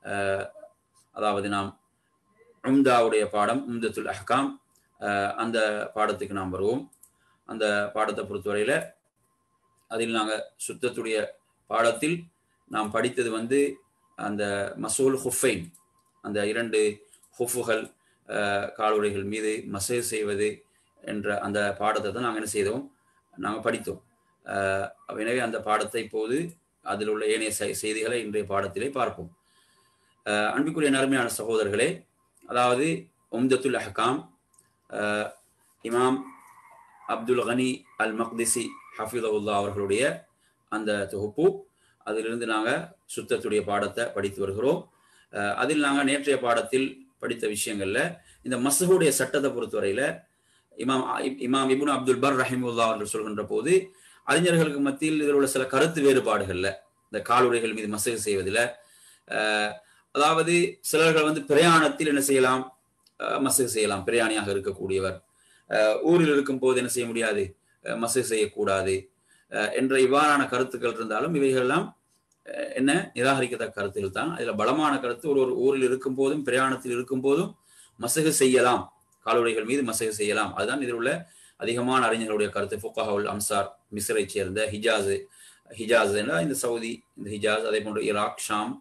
அதாவது நாம் உம்தாவுடைய பாடம் உம்தத்துல் அஹ்காம் அந்த பாடத்துக்கு நாம் வருவோம் அந்த பாடத்தை பொறுத்தவரையில் அதில் நாங்கள் சுத்தத்துடைய பாடத்தில் நாம் படித்தது வந்து அந்த மசூல் ஹுஃபைன் அந்த இரண்டு ஹுஃபுகள் காலுடைகள் மீது மசேஜ் செய்வது என்ற அந்த பாடத்தை தான் நாங்கள் என்ன செய்தோம் நாங்கள் படித்தோம் எனவே அந்த பாடத்தை இப்போது அதில் உள்ள ஏனைய செய்திகளை இன்றைய பாடத்திலே பார்ப்போம் அன்பிற்குரிய நறுமையான சகோதரர்களே அதாவது உம்தத்துல் அஹ்காம் இமாம் அப்துல் கனி அல் மக்திசி ஹஃபிதவுல்லா அவர்களுடைய அந்த தொகுப்பு அதிலிருந்து நாங்கள் சுத்தத்துடைய பாடத்தை படித்து வருகிறோம் அதில் நாங்கள் நேற்றைய பாடத்தில் படித்த விஷயங்கள்ல இந்த மசகுடைய சட்டத்தை பொறுத்தவரையில இமாம் இமாம் இபுன் அப்துல் பர் ரஹிமுல்லா அவர்கள் சொல்கின்ற போது அறிஞர்களுக்கு மத்தியில் இதில் உள்ள சில கருத்து வேறுபாடுகள்ல இந்த காலுடைகள் மீது மசகு செய்வதில் அதாவது சிலர்கள் வந்து பிரயாணத்தில் என்ன செய்யலாம் மசகு செய்யலாம் பிரயாணியாக இருக்கக்கூடியவர் ஊரில் இருக்கும் போது என்ன செய்ய முடியாது மசகு செய்யக்கூடாது என்ற இவ்வாறான கருத்துக்கள் இருந்தாலும் இவைகளெல்லாம் என்ன நிராகரிக்கத்தக்க கருத்துகள் தான் அதுல பலமான கருத்து ஒரு ஒரு ஊரில் இருக்கும் போதும் பிரயாணத்தில் இருக்கும் போதும் மசகு செய்யலாம் காலுடைகள் மீது மசகு செய்யலாம் அதுதான் இதில் உள்ள அதிகமான அறிஞர்களுடைய கருத்து ஃபுக்காஹுல் அம்சார் மிஸ்ரை சேர்ந்த ஹிஜாஸ் ஹிஜாஸ் இந்த சவுதி இந்த ஹிஜாஸ் அதே போன்று ஈராக் ஷாம்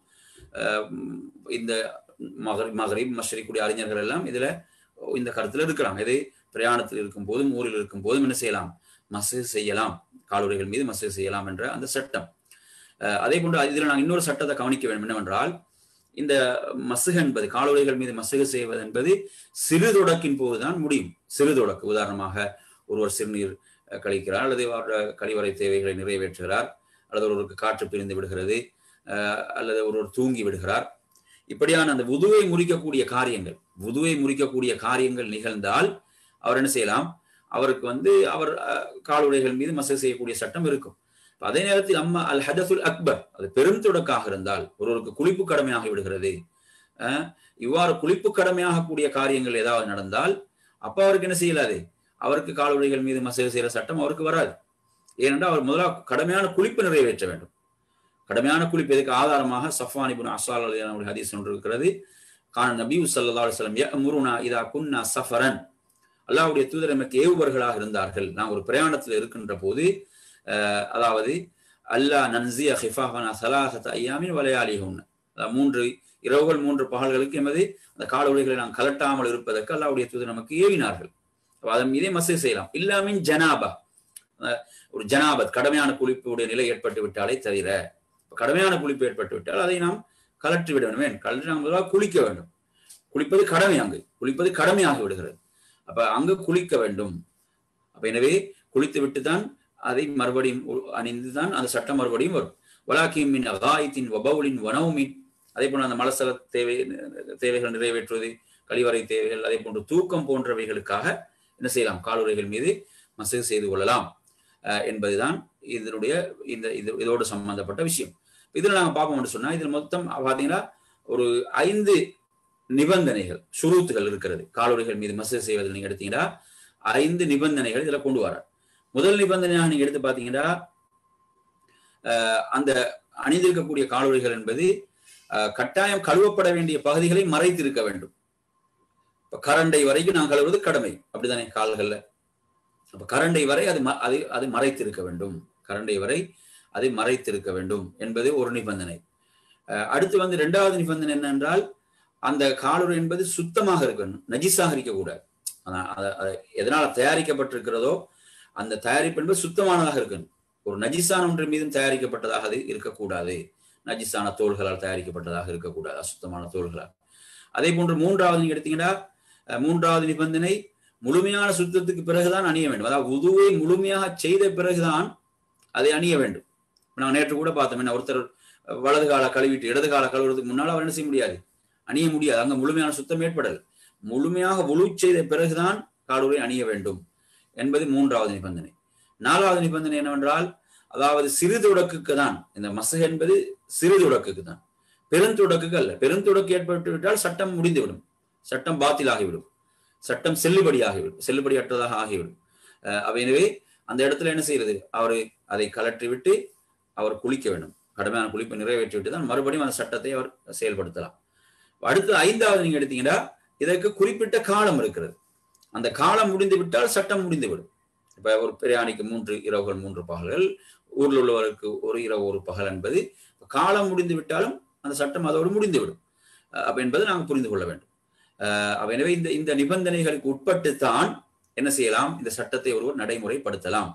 இந்த மகரி மகரிப் மஷ்ரிக்குடைய அறிஞர்கள் எல்லாம் இதுல இந்த கருத்துல இருக்கிறாங்க இது பிரயாணத்தில் இருக்கும் போதும் ஊரில் இருக்கும் போதும் என்ன செய்யலாம் மசகு செய்யலாம் காலுடைகள் மீது மசகு செய்யலாம் என்ற அந்த சட்டம் அதே போன்று இதில் நாங்கள் இன்னொரு சட்டத்தை கவனிக்க வேண்டும் என்னவென்றால் இந்த மசுகு என்பது காலுடைகள் மீது மசுகு செய்வது என்பது சிறு தொடக்கின் போதுதான் முடியும் சிறு தொடக்கு உதாரணமாக ஒருவர் சிறுநீர் கழிக்கிறார் அல்லது கழிவறை தேவைகளை நிறைவேற்றுகிறார் அல்லது ஒருவருக்கு காற்று பிரிந்து விடுகிறது அல்லது ஒருவர் தூங்கி விடுகிறார் இப்படியான அந்த உதுவை முறிக்கக்கூடிய காரியங்கள் உதுவை முறிக்கக்கூடிய காரியங்கள் நிகழ்ந்தால் அவர் என்ன செய்யலாம் அவருக்கு வந்து அவர் காலுடைகள் மீது மசகு செய்யக்கூடிய சட்டம் இருக்கும் அதே நேரத்தில் அம்மா அல் ஹதசுல் அக்பர் அது பெரும் தொடக்காக இருந்தால் ஒருவருக்கு குளிப்பு கடமையாகி விடுகிறது இவ்வாறு குளிப்பு கடமையாக கூடிய காரியங்கள் ஏதாவது நடந்தால் அப்ப அவருக்கு என்ன செய்யலாது அவருக்கு காலுடைகள் மீது மசகு செய்யற சட்டம் அவருக்கு வராது ஏனென்றால் அவர் முதலாக கடமையான குளிப்பு நிறைவேற்ற வேண்டும் கடமையான குளிப்பு எதுக்கு ஆதாரமாக சஃபான் இபுன் அசால் அலியான ஹதீஸ் ஒன்று இருக்கிறது கான நபி சல்லா அலுவலம் முருனா இதா குன்னா சஃபரன் அல்லாவுடைய தூதர் நமக்கு ஏவுபவர்களாக இருந்தார்கள் நான் ஒரு பிரயாணத்தில் இருக்கின்ற போது அதாவது அல்லா நன்சிய ஹிஃபாஹனா சலாஹத் ஐயாமின் வலையாளிஹுன் மூன்று இரவுகள் மூன்று பகல்களுக்கு எமது அந்த காலொலிகளை நாம் கலட்டாமல் இருப்பதற்கு அல்லாவுடைய தூதர் நமக்கு ஏவினார்கள் அதன் மீதே மசை செய்யலாம் இல்லாமின் ஜனாபா ஒரு ஜனாபத் கடமையான குளிப்புடைய நிலை ஏற்பட்டு விட்டாலே தவிர கடமையான குளிப்பு ஏற்பட்டு விட்டால் அதை நாம் கலற்றி விட வேண்டும் கலற்றி நாம் குளிக்க வேண்டும் குளிப்பது கடமை அங்கு குளிப்பது கடமையாகி விடுகிறது அப்ப அங்கு குளிக்க வேண்டும் அப்ப எனவே குளித்து விட்டு தான் அதை மறுபடியும் அணிந்து தான் அந்த சட்டம் மறுபடியும் வரும் வலாக்கிமின் அகாயத்தின் வபவுலின் வனவுமின் அதே போல அந்த மலசல தேவை தேவைகள் நிறைவேற்றுவது கழிவறை தேவைகள் அதே போன்று தூக்கம் போன்றவைகளுக்காக என்ன செய்யலாம் காலுறைகள் மீது மசகு செய்து கொள்ளலாம் என்பதுதான் இதனுடைய இந்த இது இதோடு சம்பந்தப்பட்ட விஷயம் இதுல நாங்க பார்ப்போம்னு சொன்னா இதில் மொத்தம் பாத்தீங்கன்னா ஒரு ஐந்து நிபந்தனைகள் சுருத்துகள் இருக்கிறது காலுறைகள் மீது மசகு செய்வதில் நீங்க எடுத்தீங்கன்னா ஐந்து நிபந்தனைகள் இதுல கொண்டு வர முதல் நிபந்தனையாக நீங்க எடுத்து பாத்தீங்கன்னா அந்த அணிந்திருக்கக்கூடிய காலுறைகள் என்பது கட்டாயம் கழுவப்பட வேண்டிய பகுதிகளை மறைத்திருக்க வேண்டும் இப்ப கரண்டை வரைக்கும் நான் கழுவுறது கடமை அப்படிதானே கால்கள்ல அப்ப கரண்டை வரை அது அது அது மறைத்திருக்க வேண்டும் கரண்டை வரை அதை மறைத்திருக்க வேண்டும் என்பது ஒரு நிபந்தனை அடுத்து வந்து இரண்டாவது நிபந்தனை என்னென்றால் அந்த காலுறை என்பது சுத்தமாக இருக்கணும் நஜிஸாக இருக்கக்கூடாது எதனால தயாரிக்கப்பட்டிருக்கிறதோ அந்த தயாரிப்பு என்பது சுத்தமானதாக இருக்கணும் ஒரு நஜிஸான ஒன்று மீதும் தயாரிக்கப்பட்டதாக அது இருக்கக்கூடாது நஜிஸான தோள்களால் தயாரிக்கப்பட்டதாக இருக்கக்கூடாது அசுத்தமான தோள்களால் அதே போன்று மூன்றாவது நீங்க எடுத்தீங்கன்னா மூன்றாவது நிபந்தனை முழுமையான சுத்தத்துக்கு பிறகுதான் அணிய வேண்டும் அதாவது உதுவை முழுமையாக செய்த பிறகுதான் அதை அணிய வேண்டும் நான் நேற்று கூட பார்த்தோம் என்ன ஒருத்தர் வலது கால கழுவிட்டு இடது கால கழுவுறதுக்கு முன்னால் அவர் என்ன செய்ய முடியாது அணிய முடியாது அங்க முழுமையான சுத்தம் ஏற்படல் முழுமையாக முழு செய்த பிறகுதான் காலுரை அணிய வேண்டும் என்பது மூன்றாவது நிபந்தனை நாலாவது நிபந்தனை என்னவென்றால் அதாவது சிறு தொடக்குக்கு தான் இந்த மசக என்பது சிறு தொடக்குக்கு தான் பெருந்தொடக்குக்கு அல்ல பெருந்தொடக்கு ஏற்பட்டு விட்டால் சட்டம் முடிந்துவிடும் சட்டம் பாத்திலாகிவிடும் சட்டம் செல்லுபடியாகிவிடும் செல்லுபடியற்றதாக ஆகிவிடும் எனவே அந்த இடத்துல என்ன செய்யறது அவரு அதை கலற்றி விட்டு அவர் குளிக்க வேண்டும் கடுமையான குளிப்பை நிறைவேற்றி விட்டு தான் மறுபடியும் அந்த சட்டத்தை அவர் செயல்படுத்தலாம் அடுத்து ஐந்தாவது நீங்க எடுத்தீங்கன்னா இதற்கு குறிப்பிட்ட காலம் இருக்கிறது அந்த காலம் முடிந்து விட்டால் சட்டம் முடிந்துவிடும் இப்ப ஒரு பிரயாணிக்கு மூன்று இரவுகள் மூன்று பகல்கள் ஊரில் உள்ளவருக்கு ஒரு இரவு ஒரு பகல் என்பது காலம் முடிந்து விட்டாலும் அந்த சட்டம் அதோடு முடிந்துவிடும் அப்ப என்பது நாங்கள் புரிந்து கொள்ள வேண்டும் எனவே இந்த இந்த நிபந்தனைகளுக்கு உட்பட்டுத்தான் என்ன செய்யலாம் இந்த சட்டத்தை ஒருவர் நடைமுறைப்படுத்தலாம்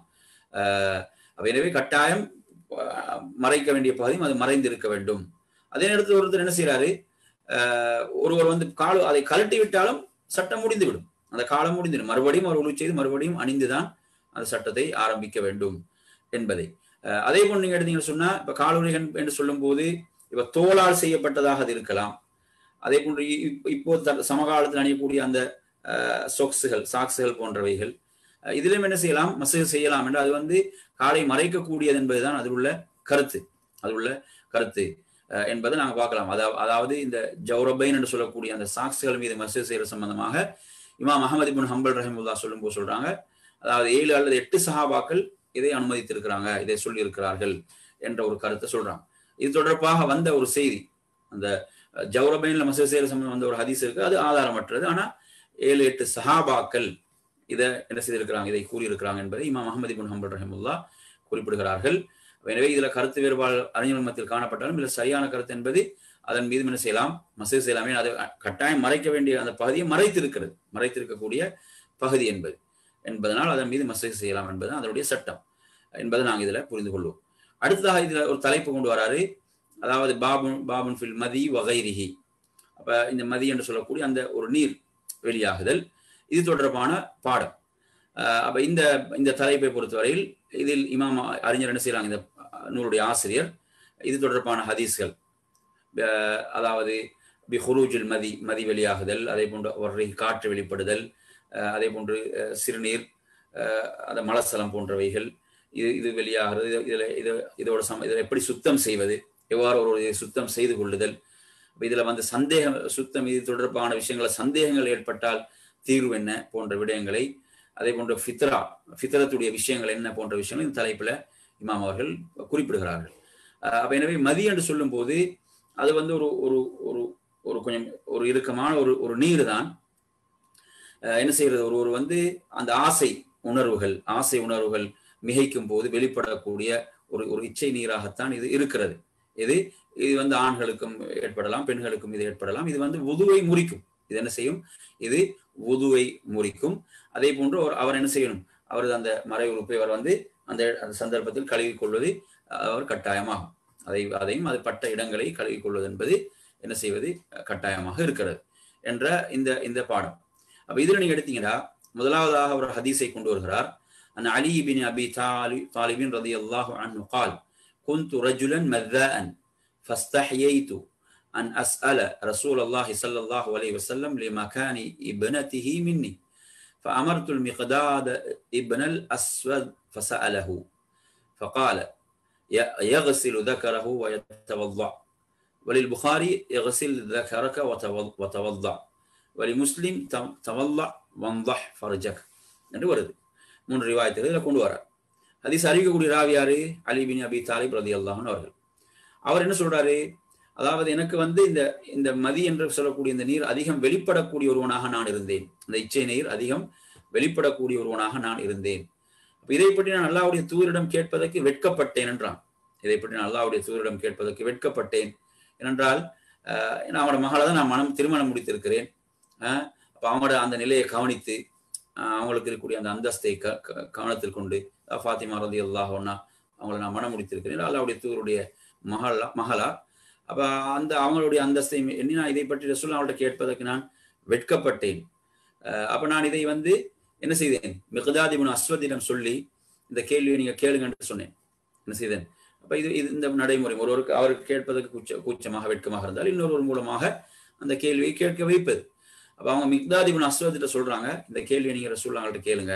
எனவே கட்டாயம் மறைக்க வேண்டிய பகுதியும் அது மறைந்திருக்க வேண்டும் அதே நேரத்தில் ஒருத்தர் என்ன செய்யறாரு ஒருவர் வந்து கால அதை கலட்டி விட்டாலும் சட்டம் முடிந்துவிடும் அந்த காலம் முடிந்துவிடும் மறுபடியும் அவர் உழு செய்து மறுபடியும் அணிந்துதான் அந்த சட்டத்தை ஆரம்பிக்க வேண்டும் என்பதை அதே போல் நீங்க எடுத்தீங்கன்னு சொன்னா இப்ப காலுரைகள் என்று சொல்லும் போது இப்ப தோளால் செய்யப்பட்டதாக அது இருக்கலாம் அதே போன்று இப்போ சமகாலத்தில் அணியக்கூடிய அந்த சொக்ஸுகள் சாக்ஸுகள் போன்றவைகள் இதிலும் என்ன செய்யலாம் மசகு செய்யலாம் என்று அது வந்து காலை மறைக்கக்கூடியது என்பதுதான் அது உள்ள கருத்து அது உள்ள கருத்து என்பதை நாங்கள் பார்க்கலாம் அதாவது அதாவது இந்த ஜௌரபைன் என்று சொல்லக்கூடிய அந்த சாக்ஸுகள் மீது மசகு செய்யற சம்பந்தமாக இமாம் அகமது பின் ஹம்பல் ரஹிமுல்லா சொல்லும் போது சொல்றாங்க அதாவது ஏழு அல்லது எட்டு சஹாபாக்கள் இதை அனுமதித்திருக்கிறாங்க இதை சொல்லி இருக்கிறார்கள் என்ற ஒரு கருத்தை சொல்றாங்க இது தொடர்பாக வந்த ஒரு செய்தி அந்த ஜௌரபைன்ல மசூத் செய்யற சம்பந்தம் வந்த ஒரு ஹதீஸ் இருக்கு அது ஆதாரமற்றது ஆனா ஏழு எட்டு சஹாபாக்கள் இதை என்ன செய்திருக்கிறாங்க இதை கூறியிருக்கிறாங்க என்பதை இமாம் அஹமது பின் ஹம்பல் ரஹமுல்லா குறிப்பிடுகிறார்கள் எனவே இதுல கருத்து வேறுபாடு அறிஞர்கள் மத்தியில் காணப்பட்டாலும் இதுல சரியான கருத்து என்பது அதன் மீது என்ன செய்யலாம் மசூத் செய்யலாமே அதை கட்டாயம் மறைக்க வேண்டிய அந்த பகுதியை மறைத்திருக்கிறது மறைத்திருக்கக்கூடிய பகுதி என்பது என்பதனால் அதன் மீது மசூத் செய்யலாம் என்பது அதனுடைய சட்டம் என்பதை நாங்கள் இதுல புரிந்து கொள்வோம் அடுத்ததாக இதுல ஒரு தலைப்பு கொண்டு வராரு அதாவது பாபுன் பாபுன் ஃபில் மதி வகைரிஹி அப்ப இந்த மதி என்று சொல்லக்கூடிய அந்த ஒரு நீர் வெளியாகுதல் இது தொடர்பான பாடம் அப்ப இந்த இந்த தலைப்பை பொறுத்தவரையில் இதில் இமாம் அறிஞர் என்ன செய்யறாங்க இந்த நூலுடைய ஆசிரியர் இது தொடர்பான ஹதீஸ்கள் அதாவது பி ஹுரூஜுல் மதி மதி வெளியாகுதல் அதே போன்று ஒரு காற்று வெளிப்படுதல் அதே போன்று சிறுநீர் அந்த மலசலம் போன்றவைகள் இது இது வெளியாகிறது இதுல இது இதோட சம இதில் எப்படி சுத்தம் செய்வது எவ்வாறு ஒரு சுத்தம் செய்து கொள்ளுதல் இதுல வந்து சந்தேகம் சுத்தம் இது தொடர்பான விஷயங்கள சந்தேகங்கள் ஏற்பட்டால் தீர்வு என்ன போன்ற விடயங்களை அதே போன்ற ஃபித்ரா ஃபித்ரத்துடைய விஷயங்கள் என்ன போன்ற விஷயங்கள் இந்த தலைப்புல இமாம் அவர்கள் குறிப்பிடுகிறார்கள் அப்ப எனவே மதி என்று சொல்லும் போது அது வந்து ஒரு ஒரு ஒரு ஒரு கொஞ்சம் ஒரு இறுக்கமான ஒரு ஒரு நீர் தான் அஹ் என்ன செய்யறது ஒரு ஒரு வந்து அந்த ஆசை உணர்வுகள் ஆசை உணர்வுகள் மிகைக்கும் போது வெளிப்படக்கூடிய ஒரு ஒரு இச்சை நீராகத்தான் இது இருக்கிறது இது இது வந்து ஆண்களுக்கும் ஏற்படலாம் பெண்களுக்கும் இது ஏற்படலாம் இது வந்து உதுவை முறிக்கும் இது என்ன செய்யும் இது உதுவை முறிக்கும் அதே போன்று ஒரு அவர் என்ன செய்யணும் அவரது அந்த மறை உறுப்பை அவர் வந்து அந்த அந்த சந்தர்ப்பத்தில் கழுவி கொள்வது அவர் கட்டாயமாகும் அதை அதையும் அது பட்ட இடங்களை கழுவி கொள்வது என்பது என்ன செய்வது கட்டாயமாக இருக்கிறது என்ற இந்த இந்த பாடம் அப்ப இதுல நீங்க எடுத்தீங்கன்னா முதலாவதாக அவர் ஹதீஸை கொண்டு வருகிறார் அன் அலி பின் அபி தாலி தாலிபின் ரதி அல்லாஹு அன்ஹு قال كنت رجلا مذاء فاستحييت أن أسأل رسول الله صلى الله عليه وسلم لمكان ابنته مني فأمرت المقداد ابن الأسود فسأله فقال يغسل ذكره ويتوضأ وللبخاري يغسل ذكرك وتوضأ ولمسلم تولع وانضح فرجك என்று வருது மூன்று ரிவாயத்துகள் இதில் கொண்டு வரார் ஹதீஸ் அறிவிக்கக்கூடிய ராவியாரு அலி பின் அபி தாலிப் ரதி அல்லாஹன் அவர்கள் அவர் என்ன சொல்றாரு அதாவது எனக்கு வந்து இந்த இந்த மதி என்று சொல்லக்கூடிய இந்த நீர் அதிகம் வெளிப்படக்கூடிய ஒருவனாக நான் இருந்தேன் இந்த இச்சை நீர் அதிகம் வெளிப்படக்கூடிய ஒருவனாக நான் இருந்தேன் இதை பற்றி நான் அல்லாவுடைய தூதரிடம் கேட்பதற்கு வெட்கப்பட்டேன் என்றான் இதை பற்றி நான் அல்லாவுடைய தூதரிடம் கேட்பதற்கு வெட்கப்பட்டேன் ஏனென்றால் அவனோட மகளை தான் நான் மனம் திருமணம் முடித்திருக்கிறேன் அப்போ அவங்களோட அந்த நிலையை கவனித்து அவங்களுக்கு இருக்கக்கூடிய அந்த அந்தஸ்தை க கவனத்தில் கொண்டு ஃபாத்திமா ரதி அல்லாஹோன்னா அவங்கள நான் மனம் முடித்திருக்கிறேன் அல்லாவுடைய தூதருடைய மகளா மகளா அப்ப அந்த அவங்களுடைய அந்தஸ்தை எண்ணி நான் இதை பற்றி ரசூல் அவங்கள்ட்ட கேட்பதற்கு நான் வெட்கப்பட்டேன் அப்ப நான் இதை வந்து என்ன செய்தேன் மிகதாதிபுன் அஸ்வதிடம் சொல்லி இந்த கேள்வியை நீங்க கேளுங்கன்னு சொன்னேன் என்ன செய்தேன் அப்ப இது இது இந்த நடைமுறை ஒருவருக்கு அவருக்கு கேட்பதற்கு கூச்ச கூச்சமாக வெட்கமாக இருந்தால் இன்னொருவர் மூலமாக அந்த கேள்வியை கேட்க வைப்பது அப்ப அவங்க மிக்தாதிபுன் அஸ்வதிட்ட சொல்றாங்க இந்த கேள்வியை நீங்க ரசூல் அவங்கள்ட்ட கேளுங்க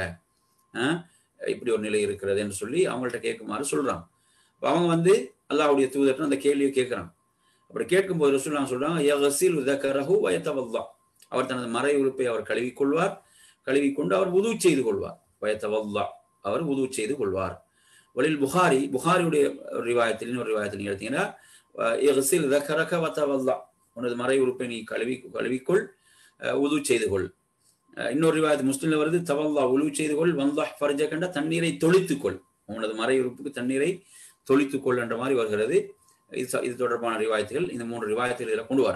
இப்படி ஒரு நிலை இருக்கிறது என்று சொல்லி அவங்கள்ட்ட கேட்குமாறு சொல்றாங்க அவங்க வந்து அல்லாவுடைய தூதர்கிட்ட அந்த கேள்வியை கேட்கிறாங்க அப்படி கேட்கும்போது ரசூல்லா சொல்றாங்க யகசில் உதகரஹு வயத்தவல்லா அவர் தனது மறை உறுப்பை அவர் கழுவிக்கொள்வார் கழுவிக்கொண்டு அவர் உது செய்து கொள்வார் வயத்தவல்லா அவர் உது செய்து கொள்வார் வலில் புகாரி புகாரியுடைய ரிவாயத்தில் இன்னொரு ரிவாயத்தில் நீங்க எடுத்தீங்கன்னா யகசில் உதகரக வத்தவல்லா உனது மறை உறுப்பை நீ கழுவி கழுவிக்கொள் உது செய்து கொள் இன்னொரு ரிவாயத்து முஸ்லிம்ல வருது தவல்லா உழு செய்து கொள் வந்தா ஃபர்ஜ கண்ட தண்ணீரை தொளித்துக்கொள் உனது மறை உறுப்புக்கு தண்ணீரை தொளித்துக்கொள் என்ற மாதிரி வருகிறது இது இது தொடர்பான ரிவாயத்துகள் இந்த மூன்று ரிவாயத்துகள் இதில் கொண்டு வர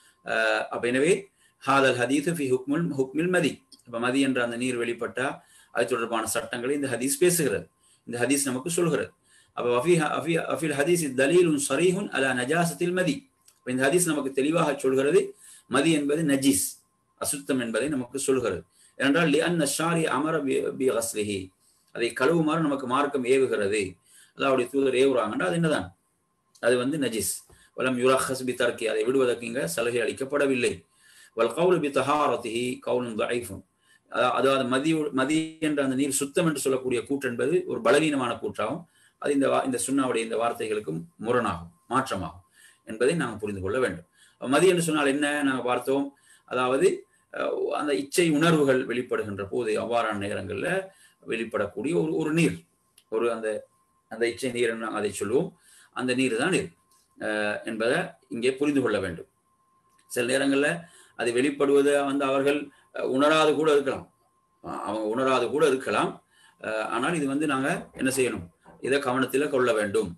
அப்ப எனவே ஹாதல் ஹதீஸ் ஃபி ஹுக்முல் ஹுக்மில் மதி இப்ப மதி என்ற அந்த நீர் வெளிப்பட்டா அது தொடர்பான சட்டங்களை இந்த ஹதீஸ் பேசுகிறது இந்த ஹதீஸ் நமக்கு சொல்கிறது அப்ப வஃபி அஃபி அஃபில் ஹதீஸ் தலீலுன் சரீஹுன் அலா நஜாசத்தில் மதி இந்த ஹதீஸ் நமக்கு தெளிவாக சொல்கிறது மதி என்பது நஜீஸ் அசுத்தம் என்பதை நமக்கு சொல்கிறது ஏனென்றால் லி அன் ஷாரி அமர பி ஹஸ்லிஹி அதை கழுவுமாறு நமக்கு மார்க்கம் ஏவுகிறது அல்லாவுடைய தூதர் ஏவுறாங்கன்னா அது என்னதான் அது வந்து நஜிஸ் வலம் யுரஹஸ் பி தர்க்கி அதை விடுவதற்கு இங்க சலுகை அளிக்கப்படவில்லை வல் கவுல் பி தஹாரத்திஹி கவுலும் தஐஃபும் அதாவது மதி மதி என்ற அந்த நீர் சுத்தம் என்று சொல்லக்கூடிய கூற்று என்பது ஒரு பலவீனமான கூற்றாகும் அது இந்த இந்த சுண்ணாவுடைய இந்த வார்த்தைகளுக்கும் முரணாகும் மாற்றமாகும் என்பதை நாங்கள் புரிந்து கொள்ள வேண்டும் மதி என்று சொன்னால் என்ன நாங்கள் பார்த்தோம் அதாவது அந்த இச்சை உணர்வுகள் வெளிப்படுகின்ற போது அவ்வாறான நேரங்களில் வெளிப்படக்கூடிய ஒரு ஒரு நீர் ஒரு அந்த அந்த இச்சை நீர் அதை சொல்லுவோம் அந்த நீர் தான் நீர் என்பதை இங்கே புரிந்து கொள்ள வேண்டும் சில நேரங்களில் அது வெளிப்படுவதை வந்து அவர்கள் உணராது கூட இருக்கலாம் அவங்க உணராது கூட இருக்கலாம் ஆனால் இது வந்து நாங்கள் என்ன செய்யணும் இதை கவனத்தில் கொள்ள வேண்டும்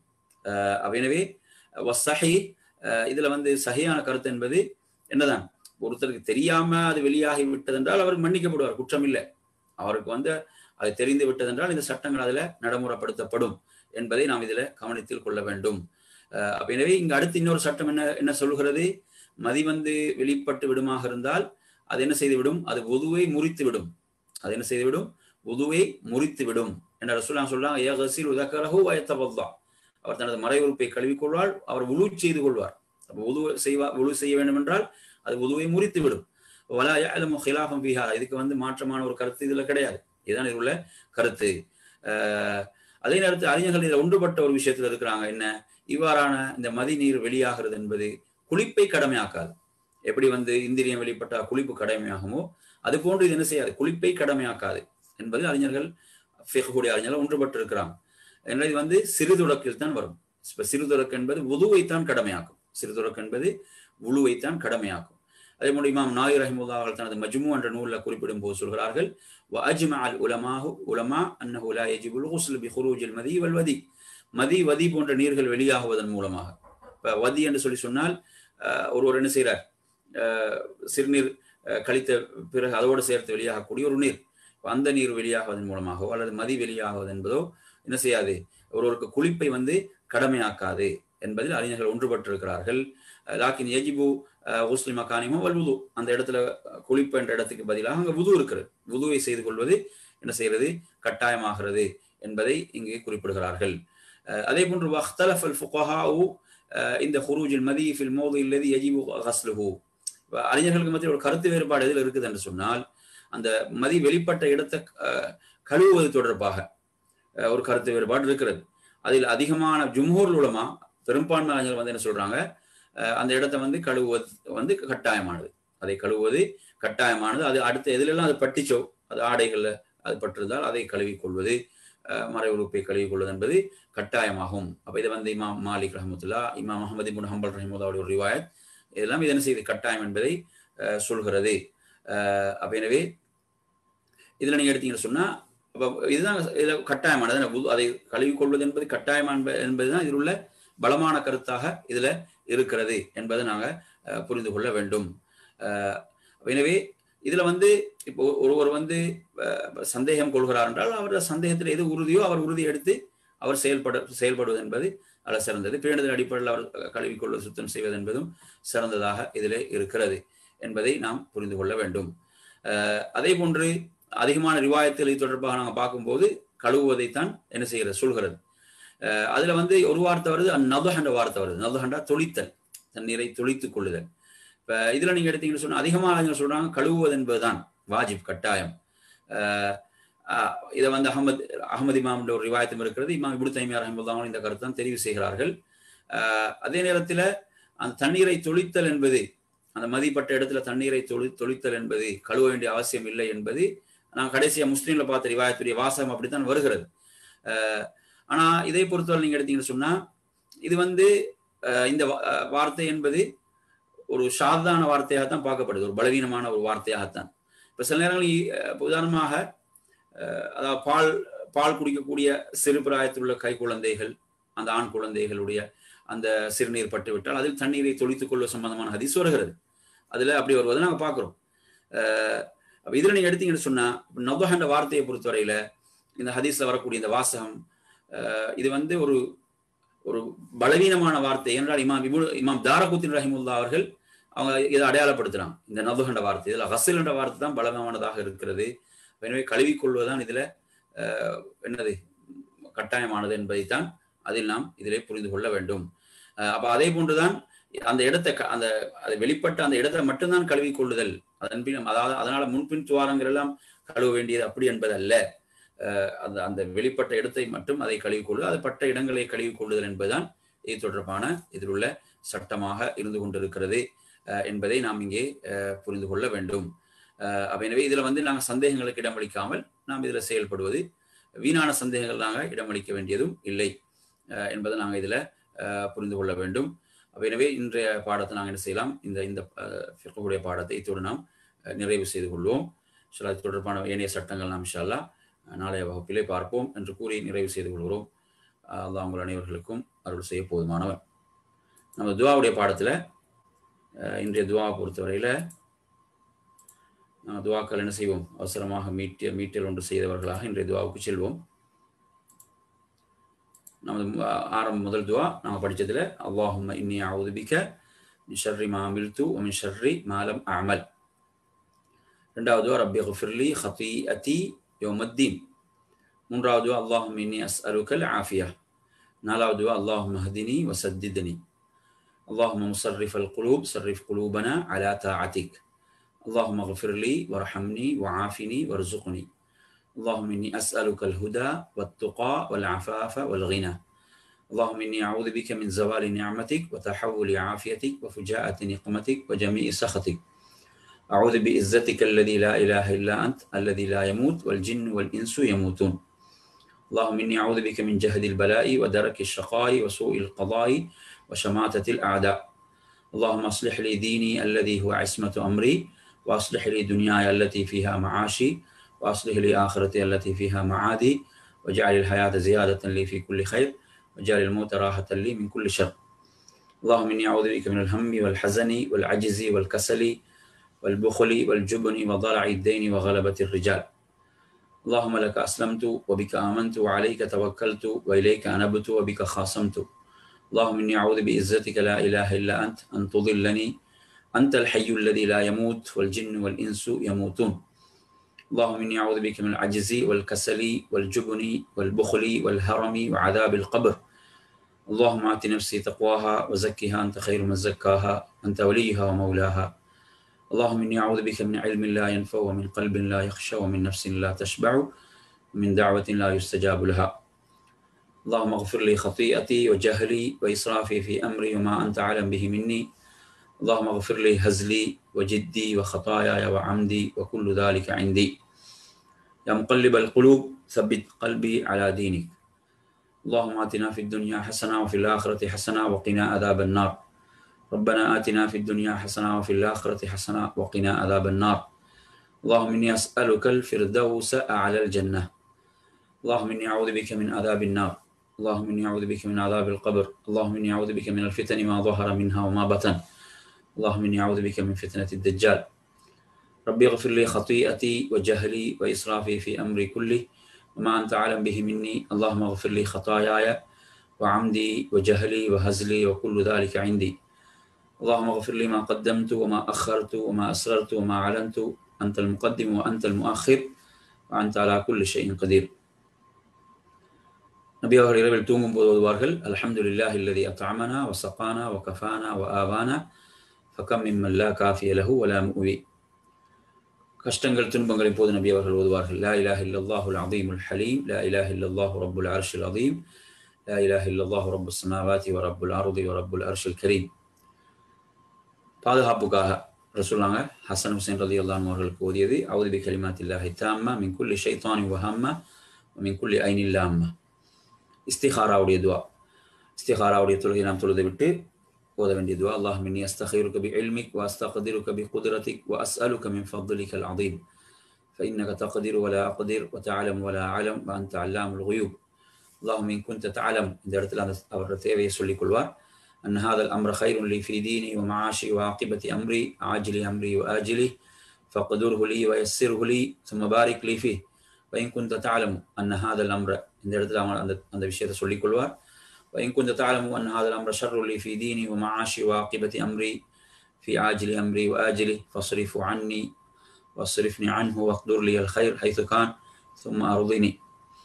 எனவே வசஹி இதுல வந்து சகியான கருத்து என்பது என்னதான் ஒருத்தருக்கு தெரியாம அது வெளியாகி விட்டதென்றால் அவர் மன்னிக்கப்படுவார் குற்றம் இல்லை அவருக்கு வந்து அது தெரிந்து விட்டதென்றால் இந்த சட்டங்கள் அதுல நடைமுறைப்படுத்தப்படும் என்பதை நாம் இதுல கவனத்தில் கொள்ள வேண்டும் அப்ப எனவே இங்க அடுத்து இன்னொரு சட்டம் என்ன என்ன சொல்கிறது மதி வந்து வெளிப்பட்டு விடுமாக இருந்தால் அது என்ன செய்து விடும் அது உதுவை முறித்து விடும் அது என்ன செய்து விடும் உதுவை முறித்து விடும் என்ற ரசூலாம் சொல்றாங்க ஏகசில் உதக்கரஹு வயத்தவல்லா அவர் தனது மறை உறுப்பை கழுவிக்கொள்வார் அவர் உழு செய்து கொள்வார் அப்ப உது செய்வா உழு செய்ய வேண்டும் என்றால் அது உதுவை முறித்து விடும் வலா யாலமு ஹிலாஃபம் பிஹா இதுக்கு வந்து மாற்றமான ஒரு கருத்து இதுல கிடையாது இதுதான் இது உள்ள கருத்து அதே நேரத்தில் அறிஞர்கள் இதில் ஒன்றுபட்ட ஒரு விஷயத்துல இருக்கிறாங்க என்ன இவ்வாறான இந்த மதி நீர் வெளியாகிறது என்பது குளிப்பை கடமையாக்காது எப்படி வந்து இந்திரியம் வெளிப்பட்டா குளிப்பு கடமையாகுமோ அது போன்று இது என்ன செய்யாது குளிப்பை கடமையாக்காது என்பது அறிஞர்கள் கூடிய அறிஞர்கள் ஒன்றுபட்டு இருக்கிறாங்க எனவே இது வந்து சிறுதுடக்கில் தான் வரும் இப்ப சிறுதுடக்கு என்பது உதுவைத்தான் கடமையாக்கும் சிறு தொடக்கம் என்பது உழுவைத்தான் கடமையாக்கும் அதே போல இமாம் நாயி ரஹிமுல்லா அவர்கள் தனது மஜ்மு என்ற நூலில் குறிப்பிடும் போது சொல்கிறார்கள் وأجمع العلماء علماء أنه لا يجب الغسل بخروج المذي والودي மதி வதி போன்ற நீர்கள் வெளியாகுவதன் மூலமாக இப்போ வதி என்று சொல்லி சொன்னால் ஒருவர் என்ன செய்கிறார் சிறுநீர் கழித்த பிறகு அதோடு சேர்த்து வெளியாகக்கூடிய ஒரு நீர் அந்த நீர் வெளியாகுவதன் மூலமாகவோ அல்லது மதி வெளியாகுவது என்பதோ என்ன செய்யாது ஒருவருக்கு குளிப்பை வந்து கடமையாக்காது என்பதில் அறிஞர்கள் ஒன்றுபட்டிருக்கிறார்கள் லாக்கின் எஜிபு உஸ்லி மக்கானிமோ வல் உது அந்த இடத்துல குளிப்பு என்ற இடத்துக்கு பதிலாக அங்கே உது இருக்கிறது உதுவை செய்து கொள்வது என்ன செய்கிறது கட்டாயமாகிறது என்பதை இங்கே குறிப்பிடுகிறார்கள் அதே போன்று வஹ்தலஃப் அல் ஃபுகஹாவு இந்த ஹுரூஜில் மதி ஃபில் மோது இல்லது எஜிபு ஹஸ்லுஹு அறிஞர்களுக்கு மத்தியில் ஒரு கருத்து வேறுபாடு எதில் இருக்குது என்று சொன்னால் அந்த மதி வெளிப்பட்ட இடத்தை கழுவுவது தொடர்பாக ஒரு கருத்து வேறுபாடு இருக்கிறது அதில் அதிகமான ஜும்ஹூர் உலமா பெரும்பான்மை அறிஞர்கள் வந்து என்ன சொல்றாங்க அந்த இடத்தை வந்து கழுவுவது வந்து கட்டாயமானது அதை கழுவுவது கட்டாயமானது அது அடுத்த எதுலெல்லாம் அது பட்டிச்சோ அது ஆடைகளில் அது பட்டிருந்தால் அதை கழுவிக் கொள்வது மறை உறுப்பை கழுவிக் கொள்வது என்பது கட்டாயமாகும் அப்போ இதை வந்து இமாம் மாலிக் ரஹமத்துல்லா இமாம் அஹமது முன் ஹம்பல் ரஹமுல்லாவுடைய ஒரு ரிவாயத் இதெல்லாம் இது என்ன செய்து கட்டாயம் என்பதை சொல்கிறது அப்போ எனவே இதில் நீங்கள் எடுத்தீங்கன்னு சொன்னால் அப்போ இதுதான் இதில் கட்டாயமானது அதை கழுவி கொள்வது என்பது கட்டாயமான என்பதுதான் இதில் உள்ள பலமான கருத்தாக இதில் இருக்கிறது என்பதை நாங்கள் புரிந்து கொள்ள வேண்டும் எனவே இதில் வந்து இப்போ ஒருவர் வந்து சந்தேகம் கொள்கிறார் என்றால் அவர் சந்தேகத்தில் எது உறுதியோ அவர் உறுதி எடுத்து அவர் செயல்பட செயல்படுவது என்பது அல்ல சிறந்தது பேணுதல் அடிப்படையில் அவர் கழுவிக்கொள்வது சுத்தம் செய்வது என்பதும் சிறந்ததாக இதில் இருக்கிறது என்பதை நாம் புரிந்து கொள்ள வேண்டும் அதே போன்று அதிகமான ரிவாயத்தில் இது தொடர்பாக நாங்கள் பார்க்கும்போது கழுவுவதைத்தான் என்ன செய்கிறது சொல்கிறது அதுல வந்து ஒரு வார்த்தை வருது நதுஹண்ட வார்த்தை வருது நதுஹண்டா தொளித்தல் தண்ணீரை தொளித்துக் கொள்ளுதல் இப்ப இதுல நீங்க எடுத்தீங்கன்னு சொன்னா அதிகமாக சொல்றாங்க கழுவுவது என்பதுதான் வாஜிப் கட்டாயம் இதை வந்து அகமது அகமது இமாம் ஒரு ரிவாயத்தம் இருக்கிறது இமாம் இபுடு தைமியார் அஹமதுல்லாவும் இந்த கருத்து தான் தெரிவு செய்கிறார்கள் அதே நேரத்தில் அந்த தண்ணீரை தொளித்தல் என்பது அந்த மதிப்பட்ட இடத்துல தண்ணீரை தொழி தொளித்தல் என்பது கழுவ வேண்டிய அவசியம் இல்லை என்பது நான் கடைசியா முஸ்லீம்ல பார்த்த ரிவாயத்துடைய வாசகம் அப்படித்தான் வருகிறது ஆனா இதை பொறுத்தவரை நீங்க எடுத்தீங்கன்னு சொன்னா இது வந்து இந்த வார்த்தை என்பது ஒரு சாதாரண வார்த்தையாக தான் பார்க்கப்படுது ஒரு பலவீனமான ஒரு வார்த்தையாகத்தான் இப்ப சில நேரங்களில் உதாரணமாக அதாவது பால் பால் குடிக்கக்கூடிய சிறு பிராயத்தில் உள்ள கை குழந்தைகள் அந்த ஆண் குழந்தைகளுடைய அந்த சிறுநீர் பட்டு விட்டால் அதில் தண்ணீரை தொளித்துக் கொள்ள சம்பந்தமான ஹதீஸ் வருகிறது அதுல அப்படி வருவதை நாங்கள் பார்க்கிறோம் அப்ப இதுல நீங்க எடுத்தீங்கன்னு சொன்னா நபஹண்ட வார்த்தையை பொறுத்தவரையில இந்த ஹதீஸ்ல வரக்கூடிய இந்த வாசகம் இது வந்து ஒரு ஒரு பலவீனமான வார்த்தை என்றால் இமாம் இபு இமாம் தாரகுத்தின் ரஹிமுல்லா அவர்கள் அவங்க இதை அடையாளப்படுத்துறாங்க இந்த நதுகண்ட வார்த்தை இதுல ஹசல் என்ற வார்த்தை தான் பலவீனமானதாக இருக்கிறது எனவே கழுவிக்கொள்வதுதான் இதுல என்னது கட்டாயமானது என்பதைத்தான் அதில் நாம் இதிலே புரிந்து கொள்ள வேண்டும் அப்ப அதே போன்றுதான் அந்த இடத்தை அந்த அது வெளிப்பட்ட அந்த இடத்தை மட்டும்தான் கழுவி கொள்ளுதல் அதன் பின் அதாவது அதனால முன்பின் துவாரங்கள் எல்லாம் கழுவ வேண்டியது அப்படி என்பது அல்ல அந்த அந்த வெளிப்பட்ட இடத்தை மட்டும் அதை கழுவி கொள்ளுதல் அது பட்ட இடங்களை கழுவி கொள்ளுதல் என்பதுதான் இது தொடர்பான இதில் உள்ள சட்டமாக இருந்து கொண்டிருக்கிறது என்பதை நாம் இங்கே புரிந்து கொள்ள வேண்டும் எனவே இதுல வந்து நாங்கள் சந்தேகங்களுக்கு இடமளிக்காமல் நாம் இதுல செயல்படுவது வீணான சந்தேகங்கள் நாங்கள் இடமளிக்க வேண்டியதும் இல்லை என்பதை நாங்கள் இதுல புரிந்து கொள்ள வேண்டும் எனவே இன்றைய பாடத்தை நாங்கள் என்ன செய்யலாம் இந்த இந்த ஃபிற்குடைய பாடத்தை இத்தோடு நாம் நிறைவு செய்து கொள்வோம் ஷலா தொடர்பான ஏனைய சட்டங்கள் நாம் இன்ஷால்லா நாளைய வகுப்பிலே பார்ப்போம் என்று கூறி நிறைவு செய்து கொள்கிறோம் அல்லாஹ் உங்கள் அனைவர்களுக்கும் அருள் செய்ய போதுமானவன் நம்ம துவாவுடைய பாடத்தில் இன்றைய துவாவை பொறுத்தவரையில் நம்ம துவாக்கள் என்ன செய்வோம் அவசரமாக மீட்டிய மீட்டல் ஒன்று செய்தவர்களாக இன்றைய துவாவுக்கு செல்வோம் நமது ஆரம்ப முதல் துவா நம்ம படித்ததில் அல்லாஹும் இன்னி ஆவுதுபிக்க ஷர்ரி மாமில்து ஒமின் ஷர்ரி மாலம் அமல் ரெண்டாவது துவா ரப்பி ஹஃபிர்லி ஹத்தி அதி யோமத்தீன் மூன்றாவது துவா அல்லாஹும் இன்னி அஸ் அருக்கல் ஆஃபியா நாலாவது துவா அல்லாஹும் ஹதினி வசத்திதனி اللهم مصرف القلوب صرف قلوبنا على طاعتك اللهم اغفر لي وارحمني وعافني وارزقني اللهم إني أسألك الهدى والتقى والعفاف والغنى اللهم إني أعوذ بك من زوال نعمتك وتحول عافيتك وفجاءة نقمتك وجميع سخطك أعوذ بعزتك الذي لا إله إلا أنت الذي لا يموت والجن والإنس يموتون اللهم إني أعوذ بك من جهد البلاء ودرك الشقاء وسوء القضاء وشماتة الأعداء اللهم اصلح لي ديني الذي هو عصمة أمري وأصلح لي دنياي التي فيها معاشي وأصلح لي آخرتي التي فيها معادي واجعل الحياة زيادة لي في كل خير واجعل الموت راحة لي من كل شر اللهم إني أعوذ بك من الهم والحزن والعجز والكسل والبخل والجبن وضلع الدين وغلبة الرجال اللهم لك أسلمت وبك آمنت وعليك توكلت وإليك أنبت وبك خاصمت اللهم إني أعوذ بعزتك لا إله إلا أنت أن تضلني أنت الحي الذي لا يموت والجن والإنس يموتون اللهم إني أعوذ بك من العجز والكسل والجبن والبخل والهرم وعذاب القبر اللهم آت نفسي تقواها وزكها أنت خير من زكاها أنت وليها ومولاها اللهم إني أعوذ بك من علم لا ينفع ومن قلب لا يخشى ومن نفس لا تشبع ومن دعوة لا يستجاب لها اللهم اغفر لي خطيئتي وجهلي وإسرافي في أمري وما أنت أعلم به مني اللهم اغفر لي هزلي وجدي وخطاياي وعمدي وكل ذلك عندي يا مقلب القلوب ثبت قلبي على دينك اللهم آتنا في الدنيا حسنة وفي الآخرة حسنة وقنا عذاب النار ربنا آتنا في الدنيا حسنة وفي الآخرة حسنة وقنا عذاب النار اللهم إني أسألك الفردوس أعلى الجنة اللهم إني أعوذ بك من عذاب النار اللهم إني أعوذ بك من عذاب القبر اللهم إني أعوذ بك من الفتن ما ظهر منها وما بطن اللهم إني أعوذ بك من فتنة الدجال ربي اغفر لي خطيئتي وجهلي وإسرافي في أمري كله وما أنت أعلم به مني اللهم اغفر لي خطاياي وعمدي وجهلي وهزلي وكل ذلك عندي اللهم اغفر لي ما قدمت وما أخرت وما أسررت وما أعلنت أنت المقدم وأنت المؤخر وأنت على كل شيء قدير நபி அவர்கள் இரவில் தூங்கும் போது ஓதுவார்கள் அல்ஹம்துலில்லாஹி அல்லதி அத்அமனா வசகானா வகஃபானா வஆவானா ஃபகம் மிம்மன் லா காஃபிய லஹு வலா முவி கஷ்டங்கள் துன்பங்களின் போது நபி அவர்கள் ஓதுவார்கள் லா இலாஹ இல்லல்லாஹுல் அதீமுல் ஹலீம் லா இலாஹ இல்லல்லாஹு ரப்புல் அர்ஷில் அதீம் லா இலாஹ இல்லல்லாஹு ரப்புஸ் ஸமாவாதி வ ரப்புல் அர்தி வ ரப்புல் அர்ஷில் கரீம் பாதுகாப்புக்காக ரசூலாங்க ஹசன் ஹுசைன் ரதி அல்லான் அவர்களுக்கு ஓதியது அவுது பி கலிமாத்தில்லாஹி தாம்மா மின் குல்லி ஷைத்தானி வஹம்மா மின் குல்லி ஐனில்லாம்மா இஸ்திஹாராவுடைய துவா இஸ்திஹாராவுடைய தொழுகை நாம் தொழுது விட்டு ஓத வேண்டிய துவா அல்லாஹ் மின்னி அஸ்தகிருக்க பி இல்மிக் வ அஸ்தகதிருக்க பி குதிரத்திக் வ அஸ்அலுக்க மின் ஃபضلك العظيم فإنك تقدر ولا أقدر وتعلم ولا أعلم وأنت علام الغيوب اللهم إن كنت تعلم இந்த இடத்துல அந்த அவர் தேவையை சொல்லிக் கொள்வார் أن هذا الأمر خير لي في ديني ومعاشي وعاقبة أمري عاجل أمري وآجله فقدره لي ويسره لي ثم بارك لي فيه وإن كنت تعلم أن هذا الأمر இந்த இடத்துல அவன் அந்த அந்த விஷயத்தை சொல்லிக் கொள்வார் وإن كنت تعلم أن هذا الأمر شر لي في ديني ومعاشي وعاقبة أمري في عاجل أمري وآجله فاصرف عني واصرفني عنه واقدر لي الخير حيث كان ثم أرضني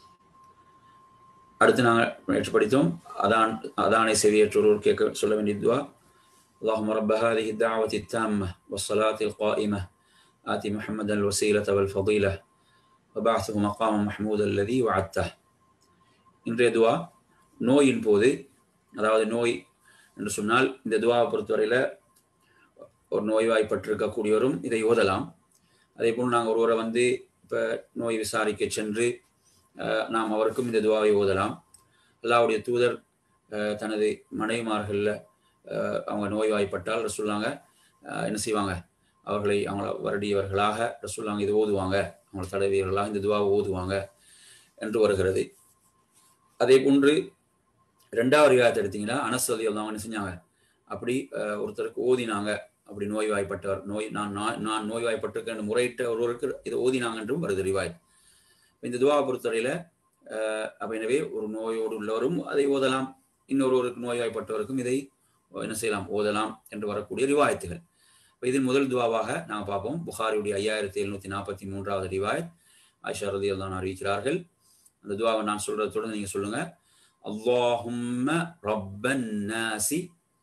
அடுத்து நாங்கள் நேற்று படித்தோம் அதான் அதானை செவியேற்றோர் கேட்க சொல்ல வேண்டிய துவா اللهم رب هذه الدعوة التامة والصلاة القائمة آت محمدا الوسيلة والفضيلة وبعثه مقام محمود الذي وعدته இன்றைய துவா நோயின் போது அதாவது நோய் என்று சொன்னால் இந்த துவாவை பொறுத்தவரையில் ஒரு நோய்வாய்ப்பட்டிருக்கக்கூடியவரும் இதை ஓதலாம் அதே போல் நாங்கள் ஒருவரை வந்து இப்போ நோய் விசாரிக்க சென்று நாம் அவருக்கும் இந்த துவாவை ஓதலாம் அல்லாவுடைய தூதர் தனது மனைவிமார்களில் அவங்க நோய்வாய்ப்பட்டால் ரசூல்லாங்க என்ன செய்வாங்க அவர்களை அவங்கள வருடியவர்களாக ரசூல்லாங்க இது ஓதுவாங்க அவங்கள தடவியவர்களாக இந்த துவாவை ஓதுவாங்க என்று வருகிறது அதே போன்று ரெண்டாவது ரிவாயத்தை எடுத்தீங்கன்னா அனஸ்வதி அவங்க என்ன செஞ்சாங்க அப்படி ஒருத்தருக்கு ஓதினாங்க அப்படி நோய்வாய்ப்பட்டவர் நோய் நான் நான் நோய்வாய்ப்பட்டிருக்கேன் முறையிட்ட ஒருவருக்கு இதை ஓதினாங்க என்றும் வருது ரிவாய் இந்த துவா பொறுத்தவரையில் அப்போ எனவே ஒரு நோயோடு உள்ளவரும் அதை ஓதலாம் இன்னொருவருக்கு நோய்வாய்ப்பட்டவருக்கும் இதை என்ன செய்யலாம் ஓதலாம் என்று வரக்கூடிய ரிவாயத்துகள் இப்போ இதில் முதல் துவாவாக நாங்கள் பார்ப்போம் புகாரியுடைய ஐயாயிரத்தி எழுநூத்தி நாற்பத்தி மூன்றாவது ரிவாயத் ஆயிஷா ரதி தான் அறிவிக்கிறார்கள் அந்த துவாவை நான் சொல்றதோட நீங்க சொல்லுங்க அல்லாஹும்ம ரப்பன் நாசி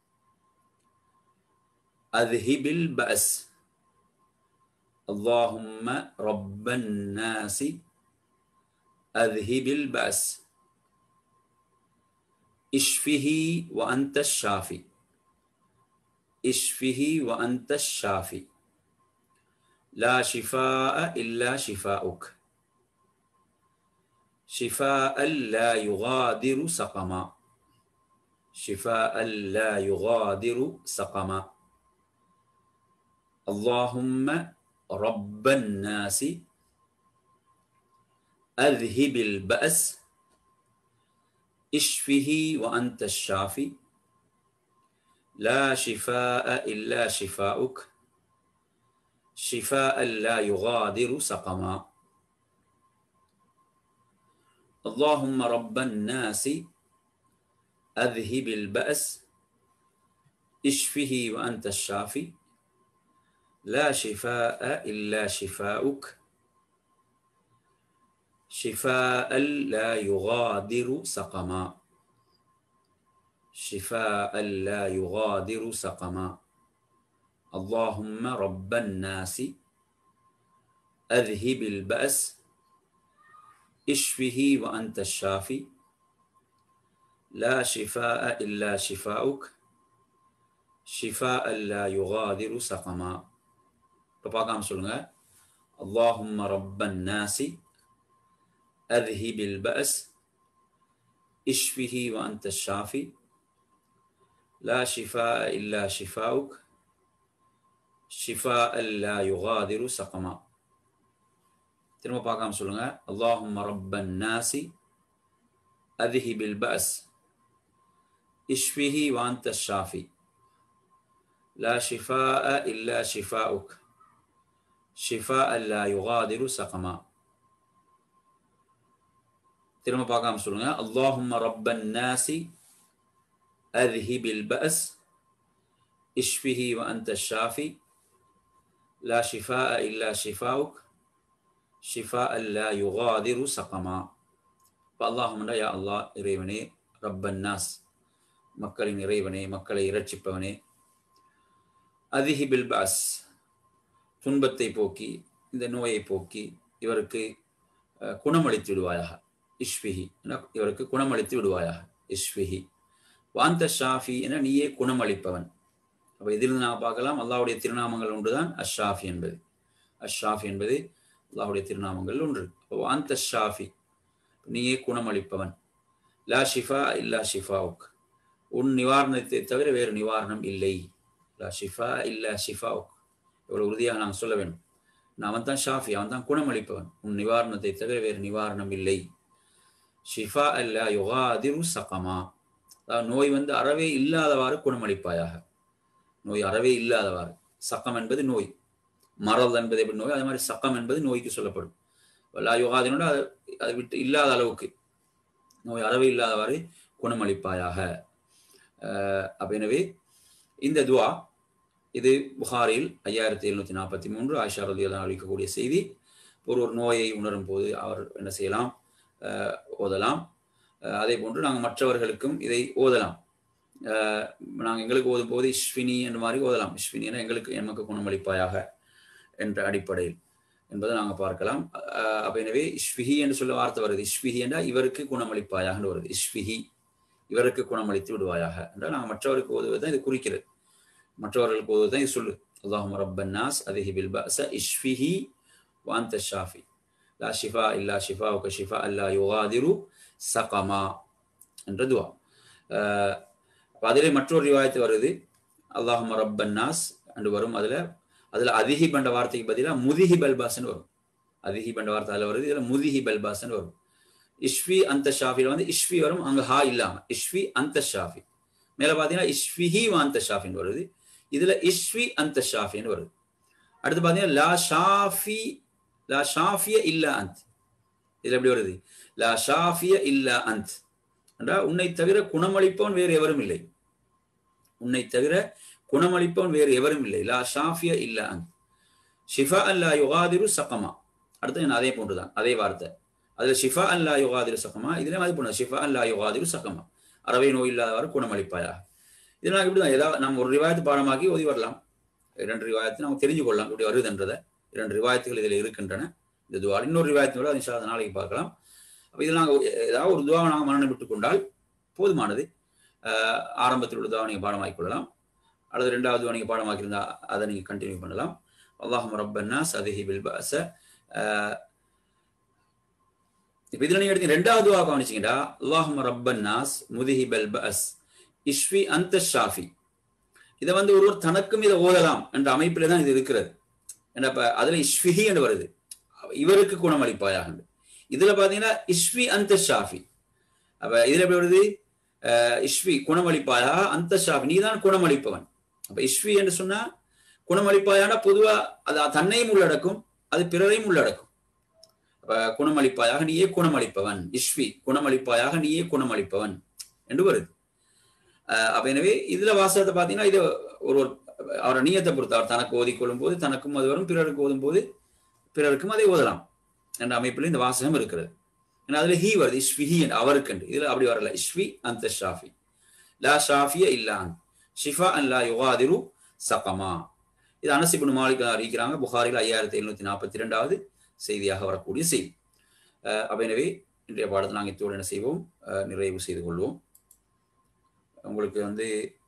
அத்ஹிபில் பஸ் اللهم رب الناس أذهب البأس اشفه وأنت الشافي اشفه وأنت الشافي لا شفاء إلا شفاؤك شفاء لا يغادر سقما شفاء لا يغادر سقما اللهم رب الناس أذهب البأس اشفه وأنت الشافي لا شفاء إلا شفاؤك شفاء لا يغادر سقما اللهم رب الناس أذهب البأس اشفه وأنت الشافي لا شفاء إلا شفاؤك شفاء لا يغادر سقما شفاء لا يغادر سقما اللهم رب الناس أذهب البأس اشفه وأنت الشافي لا شفاء إلا شفاؤك شفاء لا يغادر سقما பார்க்காம சொல்லுங்க اللهم رب الناس أذهب البأس اشفه وأنت الشافي لا شفاء إلا شفاؤك شفاء لا يغادر سقما திரும்ப பார்க்காம சொல்லுங்க اللهم رب الناس أذهب البأس اشفه وأنت الشافي لا شفاء إلا شفاؤك شفاء لا يغادر سقما திரும்ப பார்க்காம சொல்லுங்க اللهم رب الناس أذهب البأس اشفه وأنت الشافي لا شفاء إلا شفاؤك شفاء لا يغادر سقما اللهم يا الله இறைவனே ரப்பன் நாஸ் மக்களின் இறைவனே மக்களை இரட்சிப்பவனே அதிஹிபில் பாஸ் துன்பத்தை போக்கி இந்த நோயை போக்கி இவருக்கு குணமளித்து விடுவாயாக இஷ்விஹி இவருக்கு குணமளித்து விடுவாயாக இஷ்விஹி வாந்த ஷாஃபி என நீயே குணமளிப்பவன் அப்போ இதிலிருந்து நாம் பார்க்கலாம் அல்லாவுடைய திருநாமங்கள் ஒன்றுதான் அஷாஃபி என்பது அஷாஃபி என்பது அல்லாவுடைய திருநாமங்கள் ஒன்று அப்போ வாந்த ஷாஃபி நீயே குணமளிப்பவன் லா ஷிஃபா இல்லா ஷிஃபாவுக் உன் நிவாரணத்தை தவிர வேறு நிவாரணம் இல்லை லா ஷிஃபா இல்லா ஷிஃபாவுக் எவ்வளவு உறுதியாக நாம் சொல்ல வேண்டும் அவன் தான் ஷாஃபி அவன் தான் குணமளிப்பவன் உன் நிவாரணத்தை தவிர வேறு நிவாரணம் இல்லை ஷிஃபா அல்லா யுகாதிரு சகமா அதாவது நோய் வந்து அறவே இல்லாதவாறு குணமளிப்பாயாக நோய் அறவே இல்லாதவாறு சக்கம் என்பது நோய் மரல் என்பது எப்படி நோய் அதே மாதிரி சக்கம் என்பது நோய்க்கு சொல்லப்படும் லா யுகாதினோட அதை விட்டு இல்லாத அளவுக்கு நோய் அறவே இல்லாதவாறு குணமளிப்பாயாக அப்ப எனவே இந்த துவா இது புகாரில் ஐயாயிரத்தி எழுநூத்தி நாற்பத்தி மூன்று ஆயிஷா ரதியெல்லாம் அளிக்கக்கூடிய செய்தி ஒரு ஒரு நோயை உணரும் போது அவர் என்ன செய்யலாம் ஓதலாம் அதே போன்று நாங்கள் மற்றவர்களுக்கும் இதை ஓதலாம் நாங்கள் எங்களுக்கு ஓதும் போது இஸ்வினி என்ற மாதிரி ஓதலாம் இஸ்வினி என எங்களுக்கு எமக்கு குணமளிப்பாயாக என்ற அடிப்படையில் என்பதை நாங்கள் பார்க்கலாம் அப்போ எனவே இஸ்விஹி என்று சொல்ல வார்த்தை வருது இஸ்விஹி என்றால் இவருக்கு குணமளிப்பாயாக வருது இஸ்விஹி இவருக்கு குணமளித்து விடுவாயாக என்றால் நாங்கள் மற்றவருக்கு ஓதுவது தான் இது குறிக்கிறது மற்றவர்களுக்கு ஓதுவது தான் இது சொல்லு அல்லாஹும் ரப்பன்னாஸ் அதிஹி பில் பஅஸ இஷ்ஃபிஹி வாந்த ஷாஃபி லா ஷிஃபா இல்லா ஷிஃபா உக ஷிஃபா அல்லா யுகாதிரு சகமா என்ற துவா அதிலே மற்றொரு ரிவாயத்து வருது அல்லாஹும் ரப்பன்னாஸ் என்று வரும் அதில் அதில் அதிஹி பண்ட வார்த்தைக்கு பதிலாக முதிஹி பல்பாஸ்ன்னு வரும் அதிஹி பண்ட வார்த்தை அதில் வருது இதில் முதிஹி பல்பாஸ்ன்னு வரும் இஷ்வி அந்த ஷாஃபியில் வந்து இஷ்வி வரும் அங்கே ஹா இல்லாமல் இஷ்வி அந்த ஷாஃபி மேலே பார்த்தீங்கன்னா இஷ்விஹி அந்த ஷாஃபின்னு வருது இதில் இஷ்வி அந்த ஷாஃபின்னு வருது அடுத்து பார்த்தீங்கன்னா லா ஷாஃபி லா ஷாஃபிய இல்லா அந்த் இதில் எப்படி வருது லா ஷாஃபிய இல்லா அந்த் என்றா உன்னை தவிர குணமளிப்பவன் வேறு எவரும் இல்லை உன்னை தவிர குணமளிப்பவன் வேறு எவரும் இல்லை லா ஷாஃபிய இல்லா அந்த் ஷிஃபா அல்லா யுகாதிரு சகமா அடுத்து அதே போன்றுதான் அதே வார்த்தை அதுல ஷிஃபா அல்லா யுகாதிரு சகமா இதுல அது போனது ஷிஃபா அல்லா யுகாதிரு சகமா அறவை நோய் இல்லாதவாறு குணமளிப்பாயா இதெல்லாம் இப்படிதான் ஏதாவது நம்ம ஒரு ரிவாயத்து பாடமாக்கி ஓதி வரலாம் இரண்டு ரிவாயத்து நம்ம தெரிஞ்சு கொள்ளலாம் இப்படி வருதுன்றதை இரண்டு ரிவாயத்துகள் இதில் இருக்கின்றன இந்த துவா இன்னொரு ரிவாயத்து விட அது நாளைக்கு பார்க்கலாம் அப்போ இதில் நாங்கள் ஏதாவது ஒரு துவாவை நாங்கள் மரணம் விட்டு கொண்டால் போதுமானது ஆரம்பத்தில் உள்ள துவா நீங்கள் பாடமாக்கிக் கொள்ளலாம் அல்லது ரெண்டாவது துவா நீங்கள் பாடமாக்கியிருந்தா அதை நீங்கள் கண்டினியூ பண்ணலாம் அல்லாஹும் ரப்பன்னா சதிஹி பில் பஅஸ இப்போ இதில் நீங்கள் எடுத்து ரெண்டாவது துவா கவனிச்சிங்கடா அல்லாஹும் ரப்பன்னாஸ் முதிஹி பல் பஅஸ் இஷ்வி அந்த ஷாஃபி இதை வந்து ஒருவர் தனக்கும் இதை ஓதலாம் என்ற அமைப்பில் தான் இது இருக்கிறது ஏன்னா இப்ப அதுல இஷ்விஹி என்று வருது இவருக்கு குணமளிப்பாயாக இதுல பாத்தீங்கன்னா இஷ்வி அந்த ஷாஃபி அப்ப இதுல எப்படி வருது அஹ் இஷ்வி குணமளிப்பாயாக அந்த ஷாஃபி நீதான் குணமளிப்பவன் அப்ப இஷ்வி என்று சொன்னா குணமளிப்பாயான பொதுவா அது தன்னையும் உள்ளடக்கும் அது பிறரையும் உள்ளடக்கும் அப்ப குணமளிப்பாயாக நீயே குணமளிப்பவன் இஷ்வி குணமளிப்பாயாக நீயே குணமளிப்பவன் என்று வருது அஹ் அப்ப எனவே இதுல வாசகத்தை பாத்தீங்கன்னா இது ஒரு ஒரு அவரை நீயத்தை பொறுத்து அவர் தனக்கு ஓதிக்கொள்ளும் போது தனக்கும் அது வரும் பிறருக்கு ஓதும் போது பிறருக்கும் அதை ஓதலாம் என்ற அமைப்பில் இந்த வாசகம் இருக்கிறது ஏன்னா அதுல ஹீ வருது இஸ்விஹி என்று அவருக்கு என்று இதுல அப்படி வரல இஸ்வி அந்த ஷாஃபி லா ஷாஃபிய இல்லான் ஷிஃபா அன் லா யுகாதிரு சகமா இது அனசிபுன் மாலிக் அறிவிக்கிறாங்க புகாரில் ஐயாயிரத்தி எழுநூத்தி நாற்பத்தி இரண்டாவது செய்தியாக வரக்கூடிய செய்தி அஹ் அப்ப எனவே இன்றைய பாடத்தை நாங்கள் இத்தோடு என்ன செய்வோம் அஹ் நிறைவு செய்து கொள்வோம் உங்களுக்கு வந்து